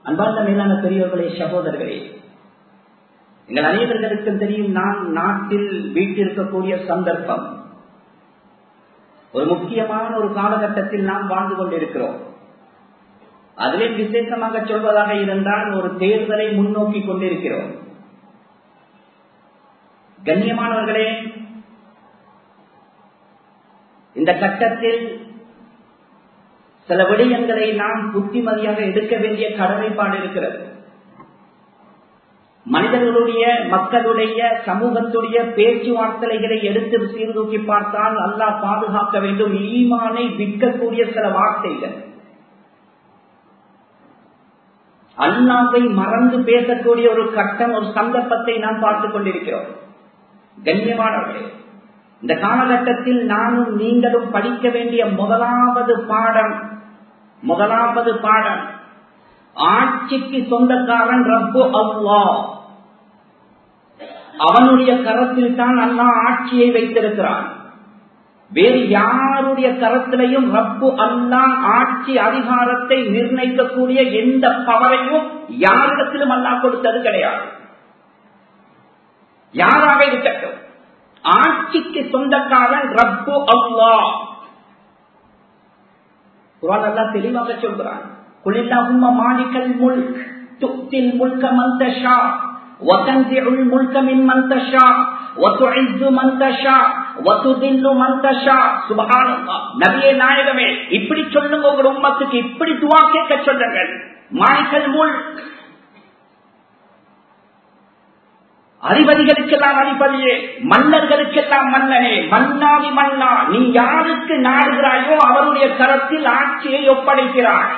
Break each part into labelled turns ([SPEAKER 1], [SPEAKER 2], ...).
[SPEAKER 1] அன்பார்ந்த மேலான பெரியவர்களே சகோதரர்களே எங்கள் அனைவர்களுக்கும் தெரியும் நான் நாட்டில் வீட்டிருக்கக்கூடிய சந்தர்ப்பம் ஒரு முக்கியமான ஒரு காலகட்டத்தில் நாம் வாழ்ந்து கொண்டிருக்கிறோம் அதிலே விசேஷமாக சொல்வதாக இருந்தால் ஒரு தேர்தலை முன்னோக்கி கொண்டிருக்கிறோம் கண்ணியமானவர்களே இந்த கட்டத்தில் சில விடயங்களை நாம் புத்திமதியாக எடுக்க வேண்டிய கடமைப்பாடு இருக்கிறது மனிதர்களுடைய மக்களுடைய சமூகத்துடைய பேச்சுவார்த்தைகளை எடுத்து சீர்தூக்கி பார்த்தால் அல்லா பாதுகாக்க வேண்டும் ஈமானை விற்கக்கூடிய சில வார்த்தைகள் அல்லாவை மறந்து பேசக்கூடிய ஒரு கட்டம் ஒரு சந்தர்ப்பத்தை நாம் பார்த்துக் கொண்டிருக்கிறோம் கண்ணியமானவர்களே இந்த காலகட்டத்தில் நானும் நீங்களும் படிக்க வேண்டிய முதலாவது பாடம் முதலாவது பாடம் ஆட்சிக்கு சொந்தக்காரன் ரப்பு அவ்வா அவனுடைய கரத்தில் தான் அல்லா ஆட்சியை வைத்திருக்கிறான் வேறு யாருடைய கரத்திலையும் ரப்பு அல்லா ஆட்சி அதிகாரத்தை நிர்ணயிக்கக்கூடிய எந்த பவரையும் யாரிடத்திலும் அல்லா கொடுத்தது கிடையாது யாராக இருக்கட்டும் ஆட்சிக்கு சொந்தக்காரன் ரப்பு அவ்வா குரான் அல்லா தெளிவாக சொல்கிறான் குளில்லாஹும்ம மாலிகல் முல்க் துக்தில் முல்க மந்தஷா وتنزع الملك ممن تشاء وتعز من تشاء وتذل من تشاء سبحان الله நபியே நாயகமே இப்படி சொல்லுங்க உங்க உம்மத்துக்கு இப்படி துவா கேட்க சொல்லுங்கள் மாலிகல் முல்க் அதிபதிகளுக்கெல்லாம் அதிபதியே மன்னர்களுக்கெல்லாம் மன்னனே மன்னாதி மன்னா நீ யாருக்கு நாடுகிறாயோ அவருடைய கரத்தில் ஆட்சியை ஒப்படைக்கிறாய்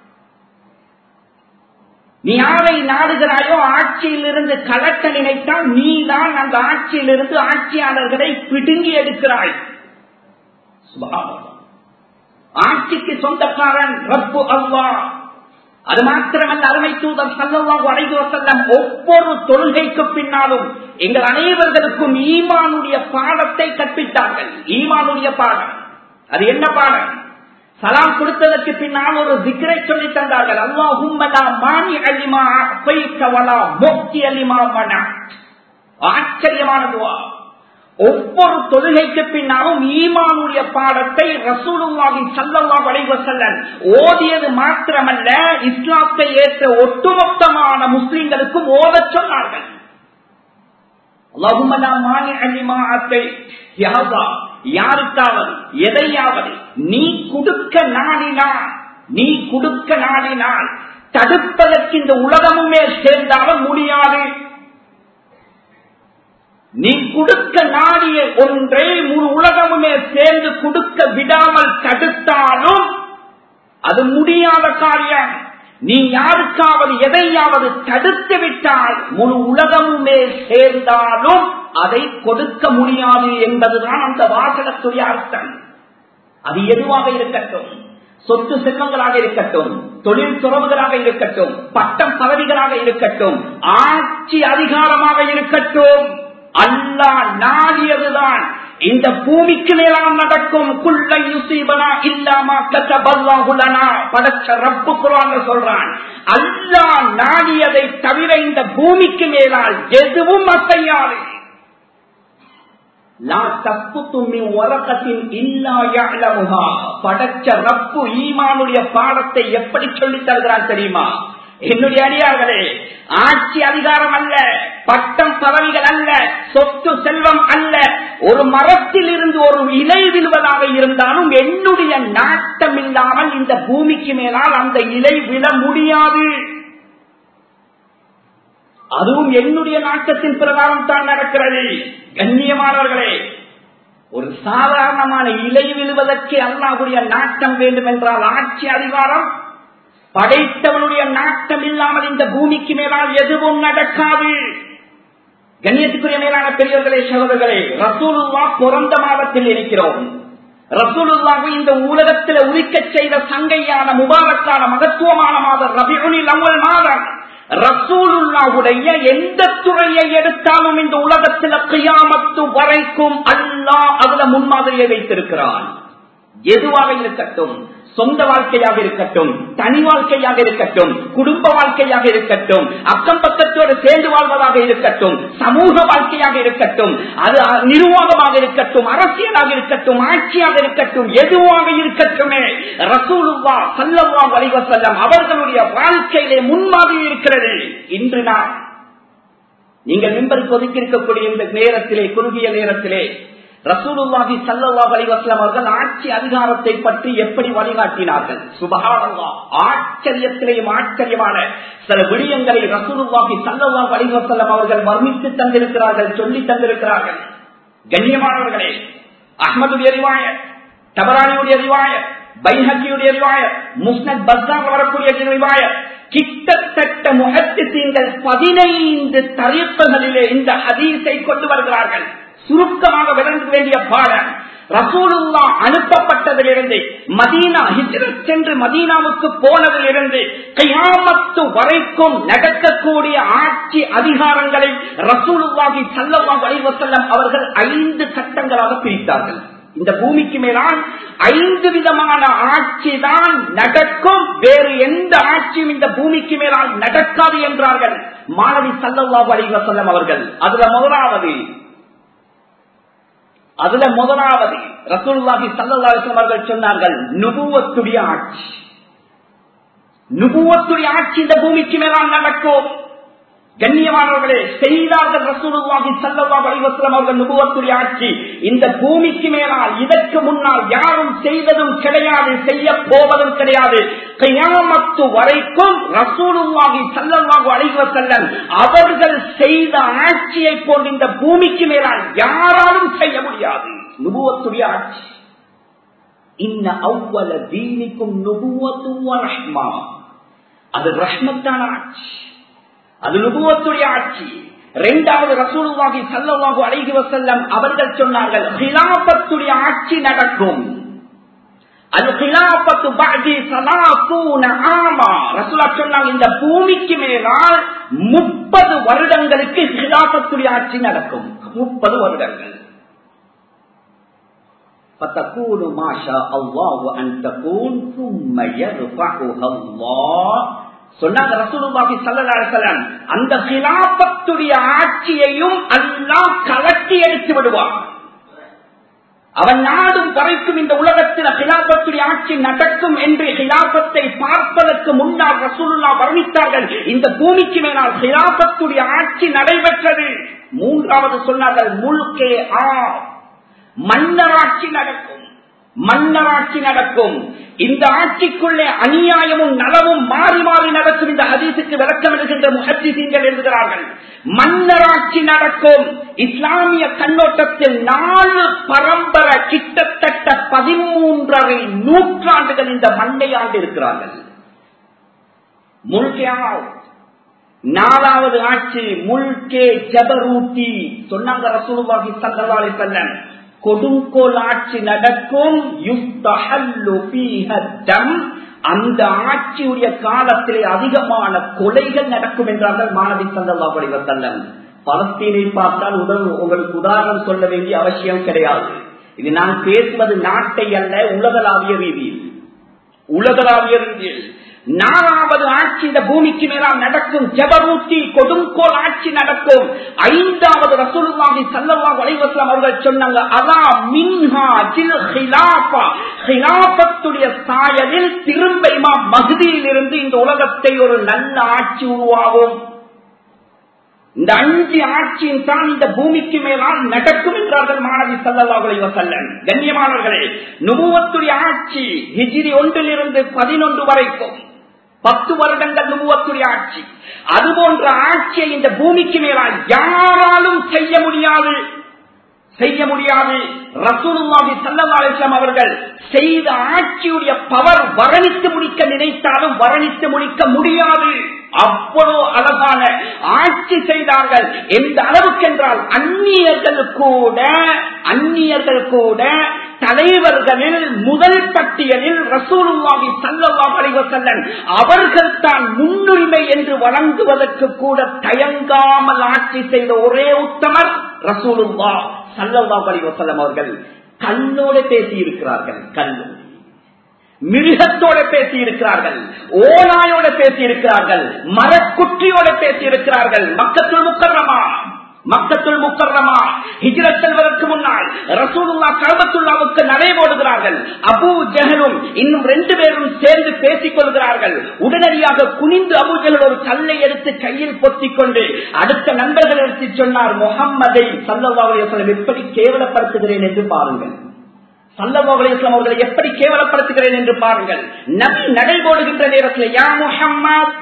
[SPEAKER 1] நீ யாரை நாடுகிறாயோ ஆட்சியிலிருந்து கலட்ட நினைத்தால் நீதான் அந்த ஆட்சியிலிருந்து ஆட்சியாளர்களை பிடுங்கி எடுக்கிறாய் ஆட்சிக்கு சொந்தக்காரன் ரப்பு அவ்வா அது மாத்திரமல்ல அருமை தூதர் சல்லவாக அழைத்து வசல்லம் ஒவ்வொரு தொழுகைக்கு பின்னாலும் எங்கள் அனைவர்களுக்கும் ஈமானுடைய பாடத்தை கற்பித்தார்கள் ஈமானுடைய பாடம் அது என்ன பாடம் சலாம் கொடுத்ததற்கு பின்னால் ஒரு திக்கரை சொல்லி தந்தார்கள் அல்லாஹும்மலா மானி அலிமா பைக்கவலா மொக்தி அலிமா மன ஆச்சரியமானதுவா ஒவ்வொரு தொழுகைக்கு பின்னாலும் ஈமானுடைய பாடத்தை ரசூலுல்லாவின் சல்லல்லா வளைவ செல்லன் ஓதியது மாத்திரமல்ல இஸ்லாத்தை ஏற்ற ஒட்டுமொத்தமான முஸ்லிம்களுக்கும் ஓதச் சொன்னார்கள் யாருக்காவது எதையாவது நீ கொடுக்க நாடினால் நீ கொடுக்க நாடினால் தடுப்பதற்கு இந்த உலகமுமே சேர்ந்தாலும் முடியாது நீ கொடுக்க நாடிய ஒன்றை முழு உலகமுமே சேர்ந்து கொடுக்க விடாமல் தடுத்தாலும் அது முடியாத காரியம் நீ யாருக்காவது எதையாவது தடுத்து விட்டால் முழு உலகமுமே சேர்ந்தாலும் அதை கொடுக்க முடியாது என்பதுதான் அந்த வாசகத்துடைய அர்த்தம் அது எதுவாக இருக்கட்டும் சொத்து செல்வங்களாக இருக்கட்டும் தொழில் துறவுகளாக இருக்கட்டும் பட்டம் பதவிகளாக இருக்கட்டும் ஆட்சி அதிகாரமாக இருக்கட்டும் அல்லா நாடியதுதான் இந்த பூமிக்கு மேலாம் நடக்கும் குள்ள யுசீபனா இல்லாமா கத்தபல்லாகுலனா படைச்ச ரப்பு குரான் சொல்றான் அல்லா நாடியதை தவிர இந்த பூமிக்கு மேலால் எதுவும் அசையாது படைச்ச ரப்பு ஈமானுடைய பாடத்தை எப்படி சொல்லி தருகிறான் தெரியுமா என்னுடைய அடியார்களே ஆட்சி அதிகாரம் அல்ல பட்டம் பதவிகள் அல்ல சொத்து செல்வம் அல்ல ஒரு மரத்தில் இருந்து ஒரு இலை விழுவதாக இருந்தாலும் என்னுடைய நாட்டம் இல்லாமல் இந்த பூமிக்கு மேலால் அந்த இலை விழ முடியாது அதுவும் என்னுடைய நாட்டத்தின் பிரகாரம் தான் நடக்கிறது கண்ணியமானவர்களே ஒரு சாதாரணமான இலை விழுவதற்கு அல்லாஹுடைய நாட்டம் வேண்டும் என்றால் ஆட்சி அதிகாரம் படைத்தவனுடைய நாட்டம் இல்லாமல் இந்த பூமிக்கு மேலால் எதுவும் நடக்காது கண்ணியத்துக்குரிய மேலான பெரியவர்களே சகோதரர்களே ரசூலுல்லா பிறந்த மாதத்தில் இருக்கிறோம் ரசூலுல்லாவை இந்த உலகத்தில் உரிக்க செய்த சங்கையான முபாரக்கான மகத்துவமான மாதம் ரபியுனில் அவ்வள் மாதம் ரசூலுல்லாவுடைய எந்த துறையை எடுத்தாலும் இந்த உலகத்தில் கையாமத்து வரைக்கும் அல்லா அதுல முன்மாதிரியை வைத்திருக்கிறான் எதுவாக இருக்கட்டும் சொந்த வாழ்க்கையாக இருக்கட்டும் தனி வாழ்க்கையாக இருக்கட்டும் குடும்ப வாழ்க்கையாக இருக்கட்டும் அக்கம் பக்கத்தோடு சேர்ந்து வாழ்வதாக இருக்கட்டும் சமூக வாழ்க்கையாக இருக்கட்டும் அது நிர்வாகமாக இருக்கட்டும் அரசியலாக இருக்கட்டும் ஆட்சியாக இருக்கட்டும் எதுவாக இருக்கட்டுமே ரசூலுவா சல்லவா வலிவசல்லம் அவர்களுடைய வாழ்க்கையிலே முன்மாதிரி இருக்கிறது இன்று நான் நீங்கள் மின்பருக்கு ஒதுக்கி இருக்கக்கூடிய இந்த நேரத்திலே குறுகிய நேரத்திலே ரசூலுல்லாஹி சல்லல்லா அலிவாஸ்லாம் அவர்கள் ஆட்சி அதிகாரத்தை பற்றி எப்படி வழிகாட்டினார்கள் சுபகானல்லா ஆச்சரியத்திலேயும் ஆச்சரியமான சில விடயங்களை ரசூலுல்லாஹி சல்லல்லா அலிவாஸ்லாம் அவர்கள் வர்ணித்து தந்திருக்கிறார்கள் சொல்லி தந்திருக்கிறார்கள் கண்ணியமானவர்களே அஹமதுடைய ரிவாய தபரானியுடைய ரிவாய பைஹக்கியுடைய ரிவாய முஸ்னத் பஸ்தார் வரக்கூடிய ரிவாய கிட்டத்தட்ட முகத்திசீங்கள் பதினைந்து தரிப்புகளிலே இந்த ஹதீஸை கொண்டு வருகிறார்கள் சுருக்கமாக விளங்க வேண்டிய பாடம் ரசூலுல்லா அனுப்பப்பட்டதிலிருந்து மதீனா ஹிஜ்ரத் சென்று மதீனாவுக்கு போனதிலிருந்து கையாமத்து வரைக்கும் நடக்கக்கூடிய ஆட்சி அதிகாரங்களை ரசூலுல்லாஹி சல்லல்லா வலைவசல்லம் அவர்கள் ஐந்து கட்டங்களாக பிரித்தார்கள் இந்த பூமிக்கு மேலால் ஐந்து விதமான ஆட்சி தான் நடக்கும் வேறு எந்த ஆட்சியும் இந்த பூமிக்கு மேலால் நடக்காது என்றார்கள் மாணவி சல்லல்லா வலைவசல்லம் அவர்கள் அதுல முதலாவது அதுல முதலாவது ரசூல்லாஹி சல்லாஸ்லம் அவர்கள் சொன்னார்கள் நுபுவத்துடைய ஆட்சி நுபுவத்துடைய ஆட்சி இந்த பூமிக்கு மேலால் நடக்கும் கண்ணியமானவர்களே செய்தார்கள் ரசூலுல்லாஹி ஸல்லல்லாஹு அலைஹி வஸல்லம் அவர்கள் நுபுவத்துடைய ஆட்சி இந்த பூமிக்கு மேலால் இதற்கு முன்னால் யாரும் செய்ததும் கிடையாது செய்ய போவதும் கிடையாது கியாமத்து வரைக்கும் ரசூலுல்லாஹி ஸல்லல்லாஹு அலைஹி வஸல்லம் அவர்கள் செய்த ஆட்சியை போன்று இந்த பூமிக்கு மேலால் யாராலும் செய்ய முடியாது நுபுவத்துடைய ஆட்சி இன்ன அவ்வள தீனிக்கும் நுபுவத்து ரஹ்மா அது ரஹ்மத்தான ஆட்சி அது நுபுவத்துடைய ஆட்சி இரண்டாவது ரசூலுல்லாஹி ஸல்லல்லாஹு அலைஹி வஸல்லம் அவர்கள் சொன்னார்கள் ஹிலாபத்துடைய ஆட்சி நடக்கும் அல் ஹிலாபத்து பஅதி ஸலாத்தூன ஆமா ரசூலா சொன்னாங்க இந்த பூமிக்கு மேலால் 30 வருடங்களுக்கு ஹிலாபத்துடைய ஆட்சி நடக்கும் 30 வருடங்கள் فتكون ما شاء الله أن تكون ثم يرفعها الله சொன்னாங்க ரசூலுல்லாஹி ஸல்லல்லாஹு அலைஹி வஸல்லம் அந்த கிலாபத்துடைய ஆட்சியையும் அல்லாஹ் கலட்டி எடுத்து விடுவான் அவன் நாடும் வரைக்கும் இந்த உலகத்தில் கிலாபத்துடைய ஆட்சி நடக்கும் என்று கிலாபத்தை பார்ப்பதற்கு முன்னால் ரசூலுல்லா வர்ணித்தார்கள் இந்த பூமிக்கு மேலால் கிலாபத்துடைய ஆட்சி நடைபெற்றது மூன்றாவது சொன்னார்கள் முழுக்கே ஆ மன்னராட்சி நடக்கும் மன்னராட்சி நடக்கும் இந்த ஆட்சிக்குள்ளே அநியாயமும் நலவும் மாறி மாறி நடக்கும் இந்த ஹதீசுக்கு விளக்கம் எடுக்கின்ற முகத்திசீங்கள் எழுதுகிறார்கள் மன்னராட்சி நடக்கும் இஸ்லாமிய கண்ணோட்டத்தில் நாலு பரம்பரை கிட்டத்தட்ட பதிமூன்றரை நூற்றாண்டுகள் இந்த மண்ணை ஆண்டு இருக்கிறார்கள் முழுக்கையாக நாலாவது ஆட்சி முல்கே ஜபரூட்டி சொன்னாங்க ரசூலுல்லாஹி ஸல்லல்லாஹு அலைஹி வஸல்லம் கொடுங்கோல் ஆட்சி நடக்கும் அந்த ஆட்சியுடைய காலத்திலே அதிகமான கொலைகள் நடக்கும் என்றார்கள் மாணவி சந்தல்லா படிவத்தல்லம் பலஸ்தீனை பார்த்தால் உடல் உங்களுக்கு உதாரணம் சொல்ல வேண்டிய அவசியம் கிடையாது இது நான் பேசுவது நாட்டை அல்ல உலகளாவிய ரீதியில் உலகளாவிய ரீதியில் நாலாவது ஆட்சி இந்த பூமிக்கு மேலால் நடக்கும் ஜபரூத்தி கொடுங்கோல் ஆட்சி நடக்கும் ஐந்தாவது ரசூலுல்லாஹி ஸல்லல்லாஹு அலைஹி வஸல்லம் அவர்கள் சொன்னாங்க அதா மின்ஹா ஜில் ஹிலாஃபா ஹிலாஃபத்துடைய சாயலில் திரும்ப இமாம் மஹ்தியில் இருந்து இந்த உலகத்தை ஒரு நல்ல ஆட்சி உருவாகும் இந்த அஞ்சு ஆட்சியும் தான் இந்த பூமிக்கு மேலால் நடக்கும் என்றார்கள் மாணவி சல்லல்லாஹு அலைஹி வஸல்லம் கண்ணியமானவர்களே நுபுவத்துடைய ஆட்சி ஹிஜ்ரி ஒன்றிலிருந்து பதினொன்று வரைக்கும் பத்து வருடங்கள் நுபுவத்துடைய ஆட்சி அது போன்ற ஆட்சியை இந்த பூமிக்கு மேலால் யாராலும் செய்ய முடியாது செய்ய முடியாது ரசூலுல்லாஹி ஸல்லல்லாஹு அலைஹி வஸல்லம் அவர்கள் செய்த ஆட்சியுடைய பவர் வர்ணித்து முடிக்க நினைத்தாலும் வர்ணித்து முடிக்க முடியாது அவ்வளவு அழகான ஆட்சி செய்தார்கள் எந்த அளவுக்கு என்றால் அந்நியர்கள் கூட அந்நியர்கள் கூட தலைவர்களில் முதல் பட்டியலில் ரசூலுல்லாஹி ஸல்லல்லாஹு அலைஹி வஸல்லம் அவர்கள் தான் முன்னுரிமை என்று வழங்குவதற்கு கூட தயங்காமல் ஆட்சி செய்த ஒரே உத்தமர் ரசூலுல்லா ஸல்லல்லாஹு அலைஹி வஸல்லம் அவர்கள் கண்ணோடு பேசி இருக்கிறார்கள் கண்ணோடு மிருகத்தோட பேசி இருக்கிறார்கள் ஓனாயோட பேசி இருக்கிறார்கள் மரக்குற்றியோட பேசி இருக்கிறார்கள் மக்கத்துள் முக்கரமா மக்கத்துள் முக்கரமா ஹிஜ்ரத் செல்வதற்கு முன்னால் ரசூலுல்லா கல்பத்துல்லாவுக்கு நடைபோடுகிறார்கள் அபு ஜஹலும் இன்னும் ரெண்டு பேரும் சேர்ந்து பேசிக் கொள்கிறார்கள் உடனடியாக குனிந்து அபு ஜஹல் ஒரு கல்லை எடுத்து கையில் பொத்திக் கொண்டு அடுத்த நண்பர்கள் எடுத்து சொன்னார் முகம்மதை சல்லல்லாஹு எப்படி கேவலப்படுத்துகிறேன் என்று பாருங்கள் சல்லல்லாஹு அவர்களை எப்படி கேவலப்படுத்துகிறேன் என்று பாருங்கள் நபி நடைபோடுகின்ற நேரத்தில் யா முஹம்மத்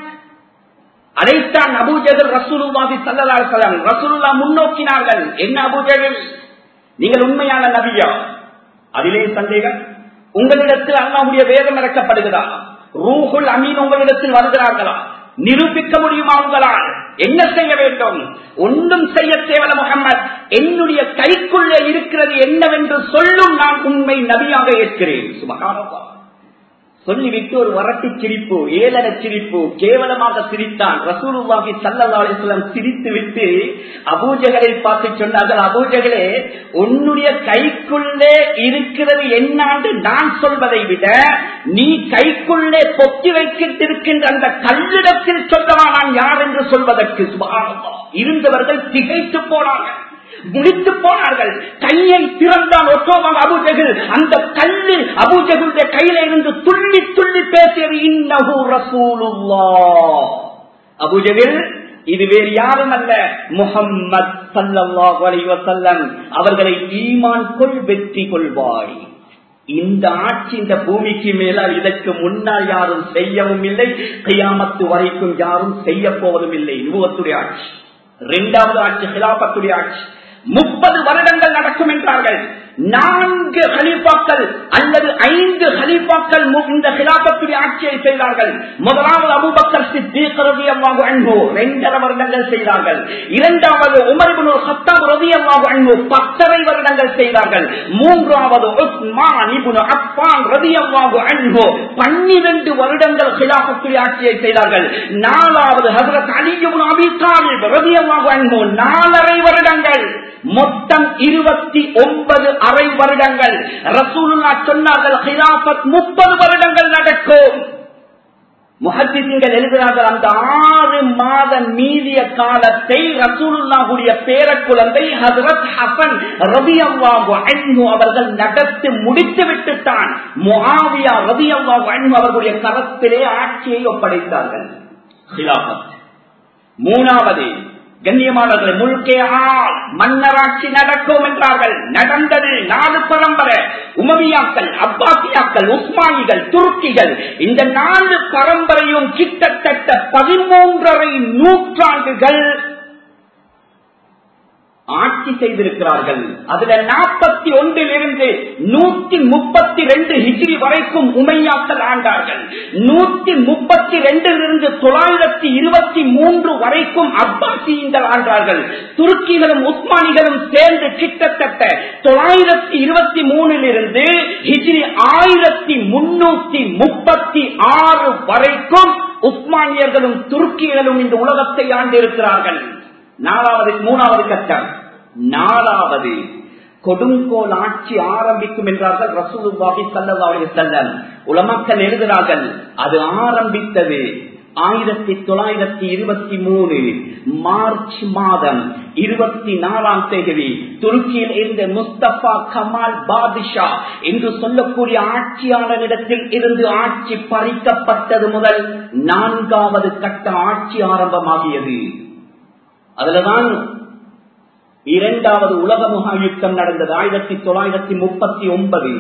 [SPEAKER 1] அதைத்தான் அபூஜகல் ரசூலுல்லாஹி ஸல்லல்லாஹு அலைஹி வஸல்லம் ரசூலுல்லாஹ் முன்னோக்கினார்கள் என்ன அபூஜகல் நீங்கள் உண்மையான நபியா அதிலே சந்தேகம் உங்களிடத்தில் அல்லாஹ்வுடைய வேதம் இறக்கப்படுகிறதா ரூஹுல் அமீன் உங்களிடத்தில் வருகிறார்களா நிரூபிக்க முடியுமா உங்களால் என்ன செய்ய வேண்டும் ஒன்றும் செய்ய தேவல முகமது என்னுடைய கைக்குள்ளே இருக்கிறது என்னவென்று சொல்லும் நான் உண்மை நபியாக ஏற்கிறேன் சுபகாரப்பா சொல்லிவிட்டு ஒரு வரட்டு சிரிப்பு ஏளன சிரிப்பு கேவலமாக சிரித்தான் ரசூலுல்லாஹி சல்லல்லாஹு சிரித்து விட்டு அபூஜகளை பார்த்து சொன்னார்கள் அபூஜகளே உன்னுடைய கைக்குள்ளே இருக்கிறது என்னாண்டு நான் சொல்வதை விட நீ கைக்குள்ளே பொத்தி வைக்கிட்டிருக்கின்ற அந்த கல்லிடத்தில் சொல்லவா நான் யார் என்று சொல்வதற்கு சுபானந்தம் இருந்தவர்கள் திகைத்து போனார்கள் முடித்து போனார்கள் கையை திறந்தான் ஒட்டோமாக அபுஜகில் அந்த கல்லு அபுஜகுடைய கையில இருந்து துள்ளி துள்ளி பேசியது இன்னஹு ரசூலுல்லா அபுஜகில் இது வேறு யாரும் அல்ல முகம்மது சல்லாஹ் அலைவசல்லம் அவர்களை ஈமான் கொள் வெற்றி கொள்வாய் இந்த ஆட்சி இந்த பூமிக்கு மேலால் இதற்கு முன்னால் யாரும் செய்யவும் இல்லை கையாமத்து வரைக்கும் யாரும் செய்ய போவதும் இல்லை நுவத்துடைய ஆட்சி இரண்டாவது ஆட்சி ஹிலாபத்துடைய ஆட்சி முப்பது வருடங்கள் நடக்கும் என்றார்கள் நான்கு ஹலீஃபாக்கள் அல்லது ஐந்து ஹலீஃபாக்கள் இந்த ஹிலாபத்துடைய ஆட்சியை செய்தார்கள் முதலாவது அபுபக்கர் சித்திக் ரதியல்லாஹு அன்ஹு இரண்டரை வருடங்கள் செய்தார்கள் இரண்டாவது உமர் இப்னு ஹத்தாப் ரதியல்லாஹு அன்ஹு பத்தரை வருடங்கள் செய்தார்கள் மூன்றாவது உஸ்மான் இப்னு அஃபான் ரதியல்லாஹு அன்ஹு 12 வருடங்கள் ஹிலாபத்துடைய ஆட்சியை செய்தார்கள் நாலாவது ஹஜ்ரத் அலி இப்னு அபி தாலிப் ரதியல்லாஹு அன்ஹு நாலரை வருடங்கள் மொத்தம் இருபத்தி ஒன்பது அரை வருடங்கள் ரசூலுல்லா சொன்னார்கள் ஹிலாபத் முப்பது வருடங்கள் நடக்கும் முகத்திங்கள் எழுதுகிறார்கள் அந்த ஆறு மாத மீதிய காலத்தை ரசூலுல்லாவுடைய பேர குழந்தை ஹசரத் ஹசன் ரவி அல்லாஹு அன்பு அவர்கள் நடத்தி முடித்து விட்டுத்தான் முகாவியா ரவி அல்லாஹு அன்பு அவர்களுடைய கரத்திலே ஆட்சியை ஒப்படைத்தார்கள் ஹிலாபத் மூணாவது கண்ணியமானவர்கள் முழுக்கே ஆள் மன்னராட்சி நடக்கும் என்றார்கள் நடந்தது நாலு பரம்பரை உமவியாக்கள் அப்பாசியாக்கள் உஸ்மானிகள் துருக்கிகள் இந்த நாலு பரம்பரையும் கிட்டத்தட்ட பதிமூன்றரை நூற்றாண்டுகள் ஆட்சி செய்திருக்கிறார்கள் அதுல நாற்பத்தி ஒன்றில் இருந்து நூத்தி முப்பத்தி ரெண்டு ஹிஜ்ரி வரைக்கும் உமையாக்கள் ஆண்டார்கள் நூத்தி முப்பத்தி ரெண்டில் இருந்து தொள்ளாயிரத்தி இருபத்தி மூன்று வரைக்கும் அப்பாசியங்கள் ஆண்டார்கள் துருக்கிகளும் உஸ்மானிகளும் சேர்ந்து கிட்டத்தட்ட தொள்ளாயிரத்தி இருபத்தி மூணில் இருந்து ஹிஜ்ரி ஆயிரத்தி முன்னூத்தி முப்பத்தி ஆறு வரைக்கும் உஸ்மானியர்களும் துருக்கிகளும் இந்த உலகத்தை ஆண்டிருக்கிறார்கள் நாலாவது மூணாவது கட்டம் நாலாவது கொடுங்கோல் ஆட்சி ஆரம்பிக்கும் என்றார்கள் ரசூலுல்லாஹி ஸல்லல்லாஹு அலைஹி வஸல்லம் உலமக்கள் எழுதுகிறார்கள் அது ஆரம்பித்தது ஆயிரத்தி தொள்ளாயிரத்தி இருபத்தி மூணு மார்ச் மாதம் இருபத்தி நாலாம் தேதி துருக்கியில் இருந்த முஸ்தபா கமால் பாதுஷா என்று சொல்லக்கூடிய ஆட்சியாளரிடத்தில் இருந்து ஆட்சி பறிக்கப்பட்டது முதல் நான்காவது கட்ட ஆட்சி ஆரம்பமாகியது அதுலதான் இரண்டாவது உலக முகா யுத்தம் நடந்தது ஆயிரத்தி தொள்ளாயிரத்தி முப்பத்தி ஒன்பது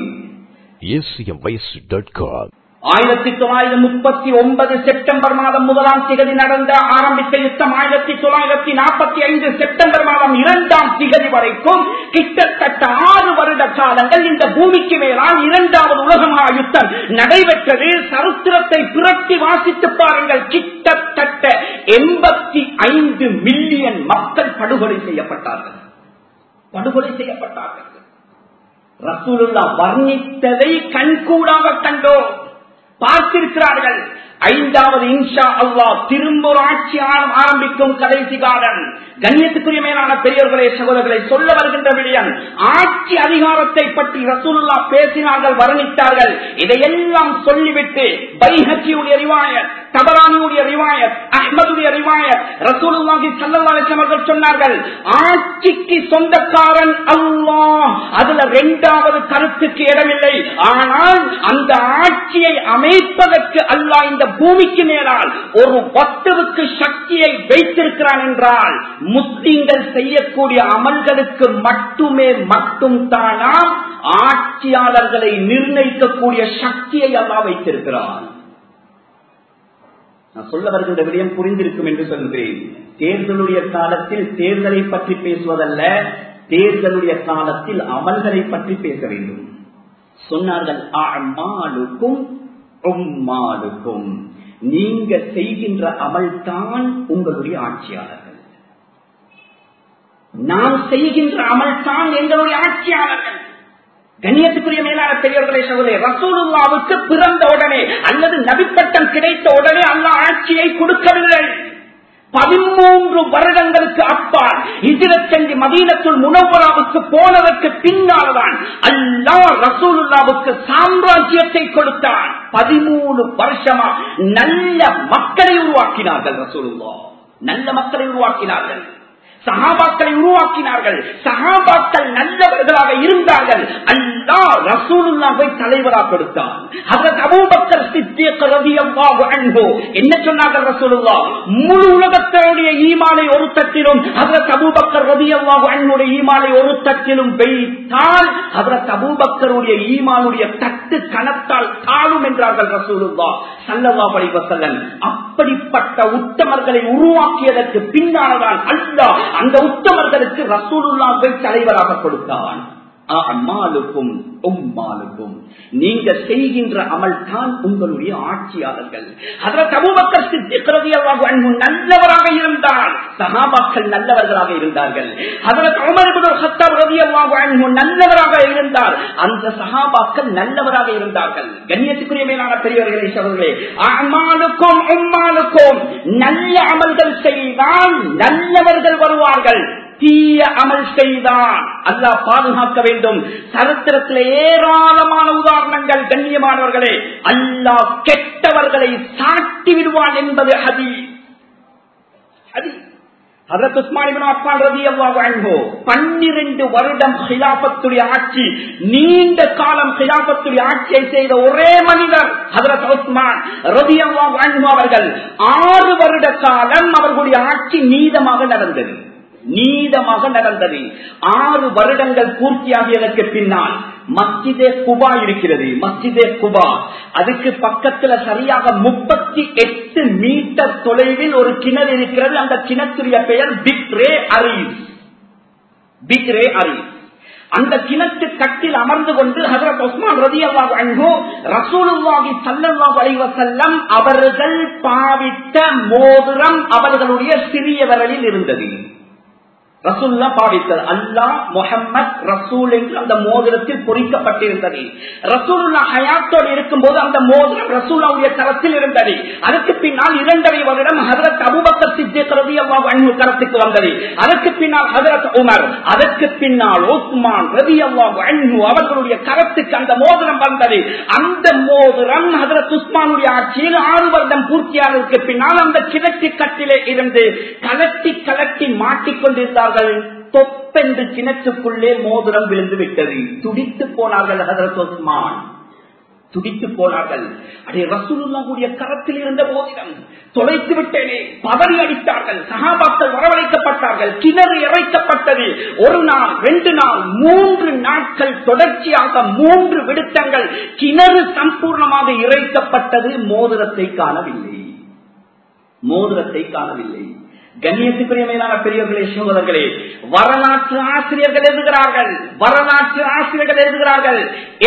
[SPEAKER 1] ஆயிரத்தி தொள்ளாயிரத்தி முப்பத்தி ஒன்பது செப்டம்பர் மாதம் முதலாம் திகதி நடந்த ஆரம்பித்த யுத்தம் ஆயிரத்தி தொள்ளாயிரத்தி நாற்பத்தி ஐந்து செப்டம்பர் மாதம் இரண்டாம் திகதி வரைக்கும் கிட்டத்தட்ட ஆறு வருட காலங்கள் இந்த பூமிக்கு மேலால் இரண்டாவது உலகமா யுத்தம் நடைபெற்றது சரித்திரத்தை புரட்டி வாசித்து பாருங்கள் கிட்டத்தட்ட எண்பத்தி ஐந்து மில்லியன் மக்கள் படுகொலை செய்யப்பட்டார்கள் படுகொலை செய்யப்பட்டார்கள் ரசூலுல்லா வர்ணித்ததை கண்கூடாக கண்டோம் பார்த்திருக்கிறார்கள் ஐந்தாவது இன்ஷா அல்லாஹ் திரும்ப ஒரு ஆட்சி ஆ- ஆரம்பிக்கும் கடைசி காலம் கண்ணியத்துக்குரிய மேலான பெரியவர்களே சகோதரர்களை சொல்ல வருகின்ற விடயம் ஆட்சி அதிகாரத்தை பற்றி ரசூலுல்லா பேசினார்கள் வர்ணித்தார்கள் இதையெல்லாம் சொல்லிவிட்டு பைஹக்கியுடைய ரிவாயத் தபரானியுடைய ரிவாயத் அஹ்மதுடைய ரிவாயத் ரசூலுல்லாஹி ஸல்லல்லாஹு அலைஹி வஸல்லம் அவர்கள் சொன்னார்கள் ஆட்சிக்கு சொந்தக்காரன் அல்லாஹ் அதுல இரண்டாவது கருத்துக்கு இடமில்லை ஆனால் அந்த ஆட்சியை அமைப்பதற்கு அல்லாஹ் இந்த பூமிக்கு மேலால் ஒரு வஸ்துவுக்கு சக்தியை வைத்திருக்கிறான் என்றால் முஸ்லிம்கள் செய்யக்கூடிய அமல்களுக்கு மட்டுமே மட்டும் தானா ஆட்சியாளர்களை நிர்ணயிக்கக்கூடிய சக்தியை அல்லாஹ் வைத்திருக்கிறான் நான் சொல்ல வருகின்ற விடயம் புரிந்திருக்கும் என்று சொல்கிறேன் தேர்தலுடைய காலத்தில் தேர்தலை பற்றி பேசுவதல்ல தேர்தலுடைய காலத்தில் அமல்களை பற்றி பேச வேண்டும் சொன்னார்கள் அமாலுக்கும் உம்மாலுக்கும் நீங்க செய்கின்ற அமல் தான் உங்களுடைய ஆட்சியாளர்கள் நாம் செய்கின்ற அமல் தான் எங்களுடைய ஆட்சியாளர்கள் கண்ணியத்துக்குரிய மேலான பெரியவர்களை சகோதரே ரசூலுல்லாவுக்கு பிறந்த உடனே அல்லது நபிப்பட்டம் கிடைத்த உடனே அல்லா ஆட்சியை கொடுக்கவில்லை பதிமூன்று வருடங்களுக்கு அப்பால் இதில் சென்று மதீனத்துள் முனவராவுக்கு போனதற்கு பின்னால்தான் அல்லா ரசூலுல்லாவுக்கு சாம்ராஜ்யத்தை கொடுத்தான் பதிமூணு வருஷமா நல்ல மக்களை உருவாக்கினார்கள் ரசூலுல்லா நல்ல மக்களை உருவாக்கினார்கள் சகாபாக்களை உருவாக்கினார்கள் சகாபாக்கள் நல்லவர்களாக இருந்தார்கள் அல்லா ரசூலுல்லாவை தலைவராக கொடுத்தான் அதற்கு அபூபக்கர் சித்தியக் ரலியல்லாஹு அன்ஹு என்ன சொன்னார்கள் ரசூலுல்லா முழு உலகத்தினுடைய ஈமானை ஒரு தட்டிலும் அதற்கு அபூபக்கர் ரலியல்லாஹு அன்ஹுடைய ஈமானை ஒரு தட்டிலும் வைத்தால் அதற்கு அபூபக்கருடைய ஈமானுடைய தட்டு கணத்தால் தாழும் என்றார்கள் ரசூலுல்லா ஸல்லல்லாஹு அலைஹி வஸல்லம் அப்படிப்பட்ட உத்தமர்களை உருவாக்கியதற்கு பின்னால்தான் அல்லாஹ் அந்த உத்தமர்களுக்கு ரசூலுல்லாவை தலைவராக கொடுத்தான் அம்மாளுக்கும் உம்மாளுக்கும் நீங்க செய்கின்ற அமல் தான் உங்களுடைய ஆட்சியாளர்கள் அதில் தபுபக்கர் சித்திக்கிறதையாக நல்லவராக இருந்தால் சகாபாக்கள் நல்லவர்களாக இருந்தார்கள் அதில் நல்லவராக இருந்தால் அந்த சகாபாக்கள் நல்லவராக இருந்தார்கள் கண்ணியத்துக்குரிய மேலான பெரியவர்களே சகோதரர்களே அம்மாளுக்கும் உம்மாளுக்கும் நல்ல அமல்கள் செய்தால் நல்லவர்கள் வருவார்கள் தீய அமல் செய்தான் அல்லாஹ் பாதுகாக்க வேண்டும் சரித்திரத்தில் ஏராளமான உதாரணங்கள் கண்ணியமானவர்களே அல்லாஹ் கெட்டவர்களை சாட்டி விடுவான் என்பது ஹதி ஹதி பன்னிரண்டு வருடம் ஹிலாபத்துடைய ஆட்சி நீண்ட காலம் ஹிலாபத்துடைய ஆட்சியை செய்த ஒரே மனிதர் ஹதரத் உஸ்மான் அவர்கள் ஆறு வருட காலம் அவர்களுடைய ஆட்சி நீதமாக நடந்தது நீதமாக நடந்தது ஆறு வருடங்கள் பூர்த்தியாகியதற்கு பின்னால் மஸ்ஜிதே குபா இருக்கிறது மஸ்ஜிதே குபா அதுக்கு பக்கத்துல சரியாக முப்பத்தி எட்டு மீட்டர் தொலைவில் ஒரு கிணறு இருக்கிறது அந்த கிணத்துடைய பெயர் பிக்ரே அரீஸ் பிக்ரே அரீஸ் அந்த கிணத்து கட்டில் அமர்ந்து கொண்டு ஹசரத் உஸ்மான் ரதி அல்லாஹ் அன்பு ரசூலுல்லாஹி சல்லல்லாஹு அலைஹி வஸல்லம் அவர்கள் பாவித்த மோதிரம் அவர்களுடைய சிறிய விரலில் இருந்தது ரசூல்லா பாவித்தது அல்லா முகம்மத் ரசூல் என்று அந்த மோதிரத்தில் பொறிக்கப்பட்டிருந்தது ரசூல்லா ஹயாத்தோடு இருக்கும் போது அந்த மோதிரம் ரசூலாவுடைய தரத்தில் இருந்தது அதற்கு பின்னால் இரண்டரை வருடம் ஹதரத் அபுபக்கர் சித்திக் ரவி அல்லாஹ் கரத்துக்கு வந்தது அதற்கு பின்னால் ஹதரத் உமர் அதற்கு பின்னால் ஓஸ்மான் ரவி அல்லாஹ் அவர்களுடைய கரத்துக்கு அந்த மோதிரம் வந்தது அந்த மோதிரம் ஹதரத் உஸ்மானுடைய ஆட்சியில் ஆறு வருடம் பூர்த்தியானதற்கு பின்னால் அந்த கிழக்கு கட்டிலே இருந்து கலட்டி கலட்டி மாட்டிக்கொண்டிருந்தார் கொண்டிருந்தார்கள் தொப்பென்று கிணற்றுக்குள்ளே மோதிரம் விழுந்து விட்டது துடித்து போனார்கள் ஹதரத் உஸ்மான் துடித்து போனார்கள் அதே ரசூலுல்லாவுடைய கரத்தில் இருந்த மோதிரம் தொலைத்து விட்டேனே பதறி அடித்தார்கள் சகாபாக்கள் வரவழைக்கப்பட்டார்கள் கிணறு இறைக்கப்பட்டது ஒரு நாள் ரெண்டு நாள் மூன்று நாட்கள் தொடர்ச்சியாக மூன்று விடுத்தங்கள் கிணறு சம்பூர்ணமாக இறைக்கப்பட்டது மோதிரத்தை காணவில்லை மோதிரத்தை காணவில்லை கண்ணியத்துக்குரிய மேலான பெரியவர்களே சகோதரர்களே வரலாற்று ஆசிரியர்கள் எழுதுகிறார்கள் வரலாற்று ஆசிரியர்கள் எழுதுகிறார்கள்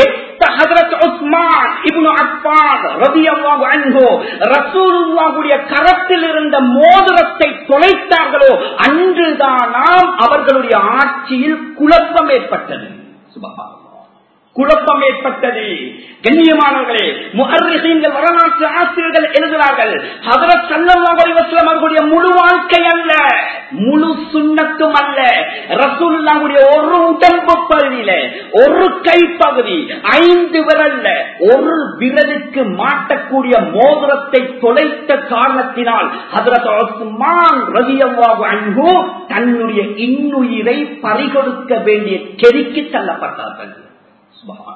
[SPEAKER 1] கரத்தில் இருந்த மோதிரத்தை தொலைத்தார்களோ அன்றுதான் நாம் அவர்களுடைய ஆட்சியில் குழப்பம் ஏற்பட்டது சுபகா குழப்பம் ஏற்பட்டது கண்ணியமானவர்களே முகர்ரிகள் வரலாற்று ஆசிரியர்கள் எழுதுகிறார்கள் ஹதரத் சல்லல்லாஹு அலைஹி வஸல்லம் அவர்களுடைய முழு வாழ்க்கை அல்ல முழு சுண்ணத்தும் அல்ல ரசூலுல்லாஹுடைய ஒரு உடம்பு பகுதியில ஒரு கைப்பகுதி ஐந்து விரல்ல ஒரு விரலுக்கு மாட்டக்கூடிய மோதிரத்தை தொலைத்த காரணத்தினால் ஹதரத் உஸ்மான் ரலியல்லாஹு அன்ஹு தன்னுடைய இன்னுயிரை பறிகொடுக்க வேண்டிய கெதிக்கு தள்ளப்பட்டார்கள் சுபஹான்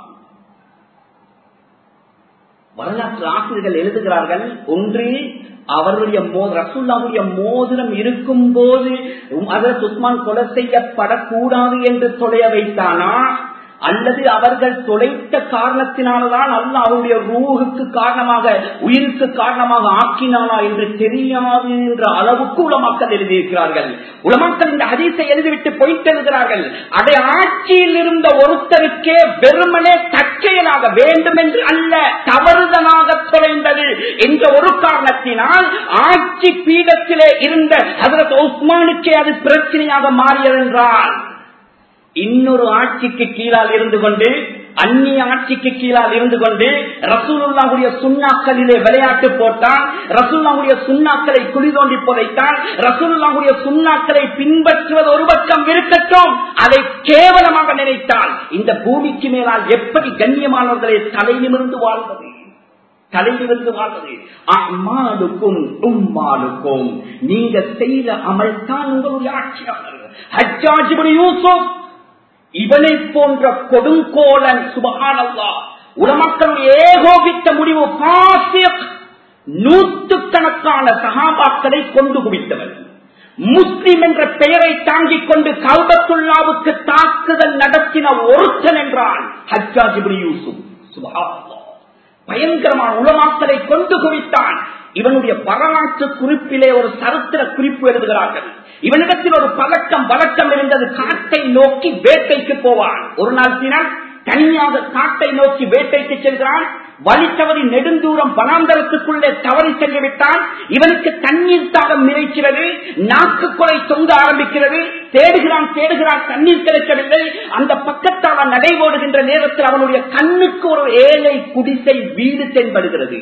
[SPEAKER 1] வரலாற்று ஆசிரியர்கள் எழுதுகிறார்கள் ஒன்று அவருடைய ரசூல்லாவுடைய மோதிரம் இருக்கும் போது அதர் சுஸ்மான் கொலை செய்யப்படக்கூடாது என்று தொலைய வைத்தானா அல்லது அவர்கள் தொலைத்த காரணத்தினால்தான் அல்ல அவருடைய ரூஹுக்கு காரணமாக உயிருக்கு காரணமாக ஆக்கினானா என்று தெரியாது என்ற அளவுக்கு உலமாக்கல் எழுதியிருக்கிறார்கள் உலமாக்கல் இந்த ஹதீஸை எழுதிவிட்டு போயிட்டு எழுதுகிறார்கள் அதை ஆட்சியில் இருந்த ஒருத்தருக்கே வெறுமனே தற்செயலாக வேண்டும் என்று அல்ல தவறுதலாக தொலைந்தது என்ற ஒரு காரணத்தினால் ஆட்சி பீடத்திலே இருந்த அதற்கு உஸ்மானுக்கே அது பிரச்சனையாக மாறியது என்றால் இன்னொரு ஆட்சிக்கு கீழால் இருந்து கொண்டு அந்நிய ஆட்சிக்கு கீழால் இருந்து கொண்டு ரசூலுல்லாவுடைய சுண்ணாக்களிலே விளையாட்டு போட்டான் ரசூல்லாவுடைய சுண்ணாக்களை குழி தோண்டி புதைத்தான் ரசூலுல்லாவுடைய சுண்ணாக்களை பின்பற்றுவது ஒரு பக்கம் இருக்கட்டும் அதை கேவலமாக நினைத்தால் இந்த பூமிக்கு மேலால் எப்படி கண்ணியமானவர்களை தலை நிமிர்ந்து வாழ்வது தலையிலிருந்து வாழ்வது அம்மாளுக்கும் உம்மாளுக்கும் நீங்க செய்த அமல் தான் உங்களுடைய ஆட்சியாளர் ஹஜ்ஜாஜிபுரி யூசுப் இவனை போன்ற கொடுங்கோலன் சுபகானல்லா உலமக்களுடைய ஏகோபித்த முடிவு நூற்றுக்கணக்கான சகாபாக்களை கொண்டு குவித்தவர் முஸ்லிம் என்ற பெயரை தாங்கிக் கொண்டு கௌபத்துல்லாவுக்கு தாக்குதல் நடத்தின ஒருத்தன் என்றால் ஹஜ்ஜாஜிபுரி யூசுப் சுபகானல்லா பயங்கரமான உலமாக்களை கொண்டு குவித்தான் இவனுடைய வரலாற்று குறிப்பிலே ஒரு சரித்திர குறிப்பு எழுதுகிறார்கள் இவனிடத்தில் ஒரு பழக்கம் வழக்கம் இருந்தது காட்டை நோக்கி வேட்டைக்கு போவான் ஒரு நாள் தினம் தனியாக காட்டை நோக்கி வேட்டைக்கு செல்கிறான் வழி தவறி நெடுந்தூரம் வனாந்தரத்துக்குள்ளே தவறி சென்று விட்டான் இவனுக்கு தண்ணீர் தாகம் நிறைக்கிறது நாக்கு குறை தொங்க ஆரம்பிக்கிறது தேடுகிறான் தேடுகிறான் தண்ணீர் கிடைக்கவில்லை அந்த பக்கத்தால் நடைபோடுகின்ற நேரத்தில் அவனுடைய கண்ணுக்கு ஒரு ஏழை குடிசை வீடு தென்படுகிறது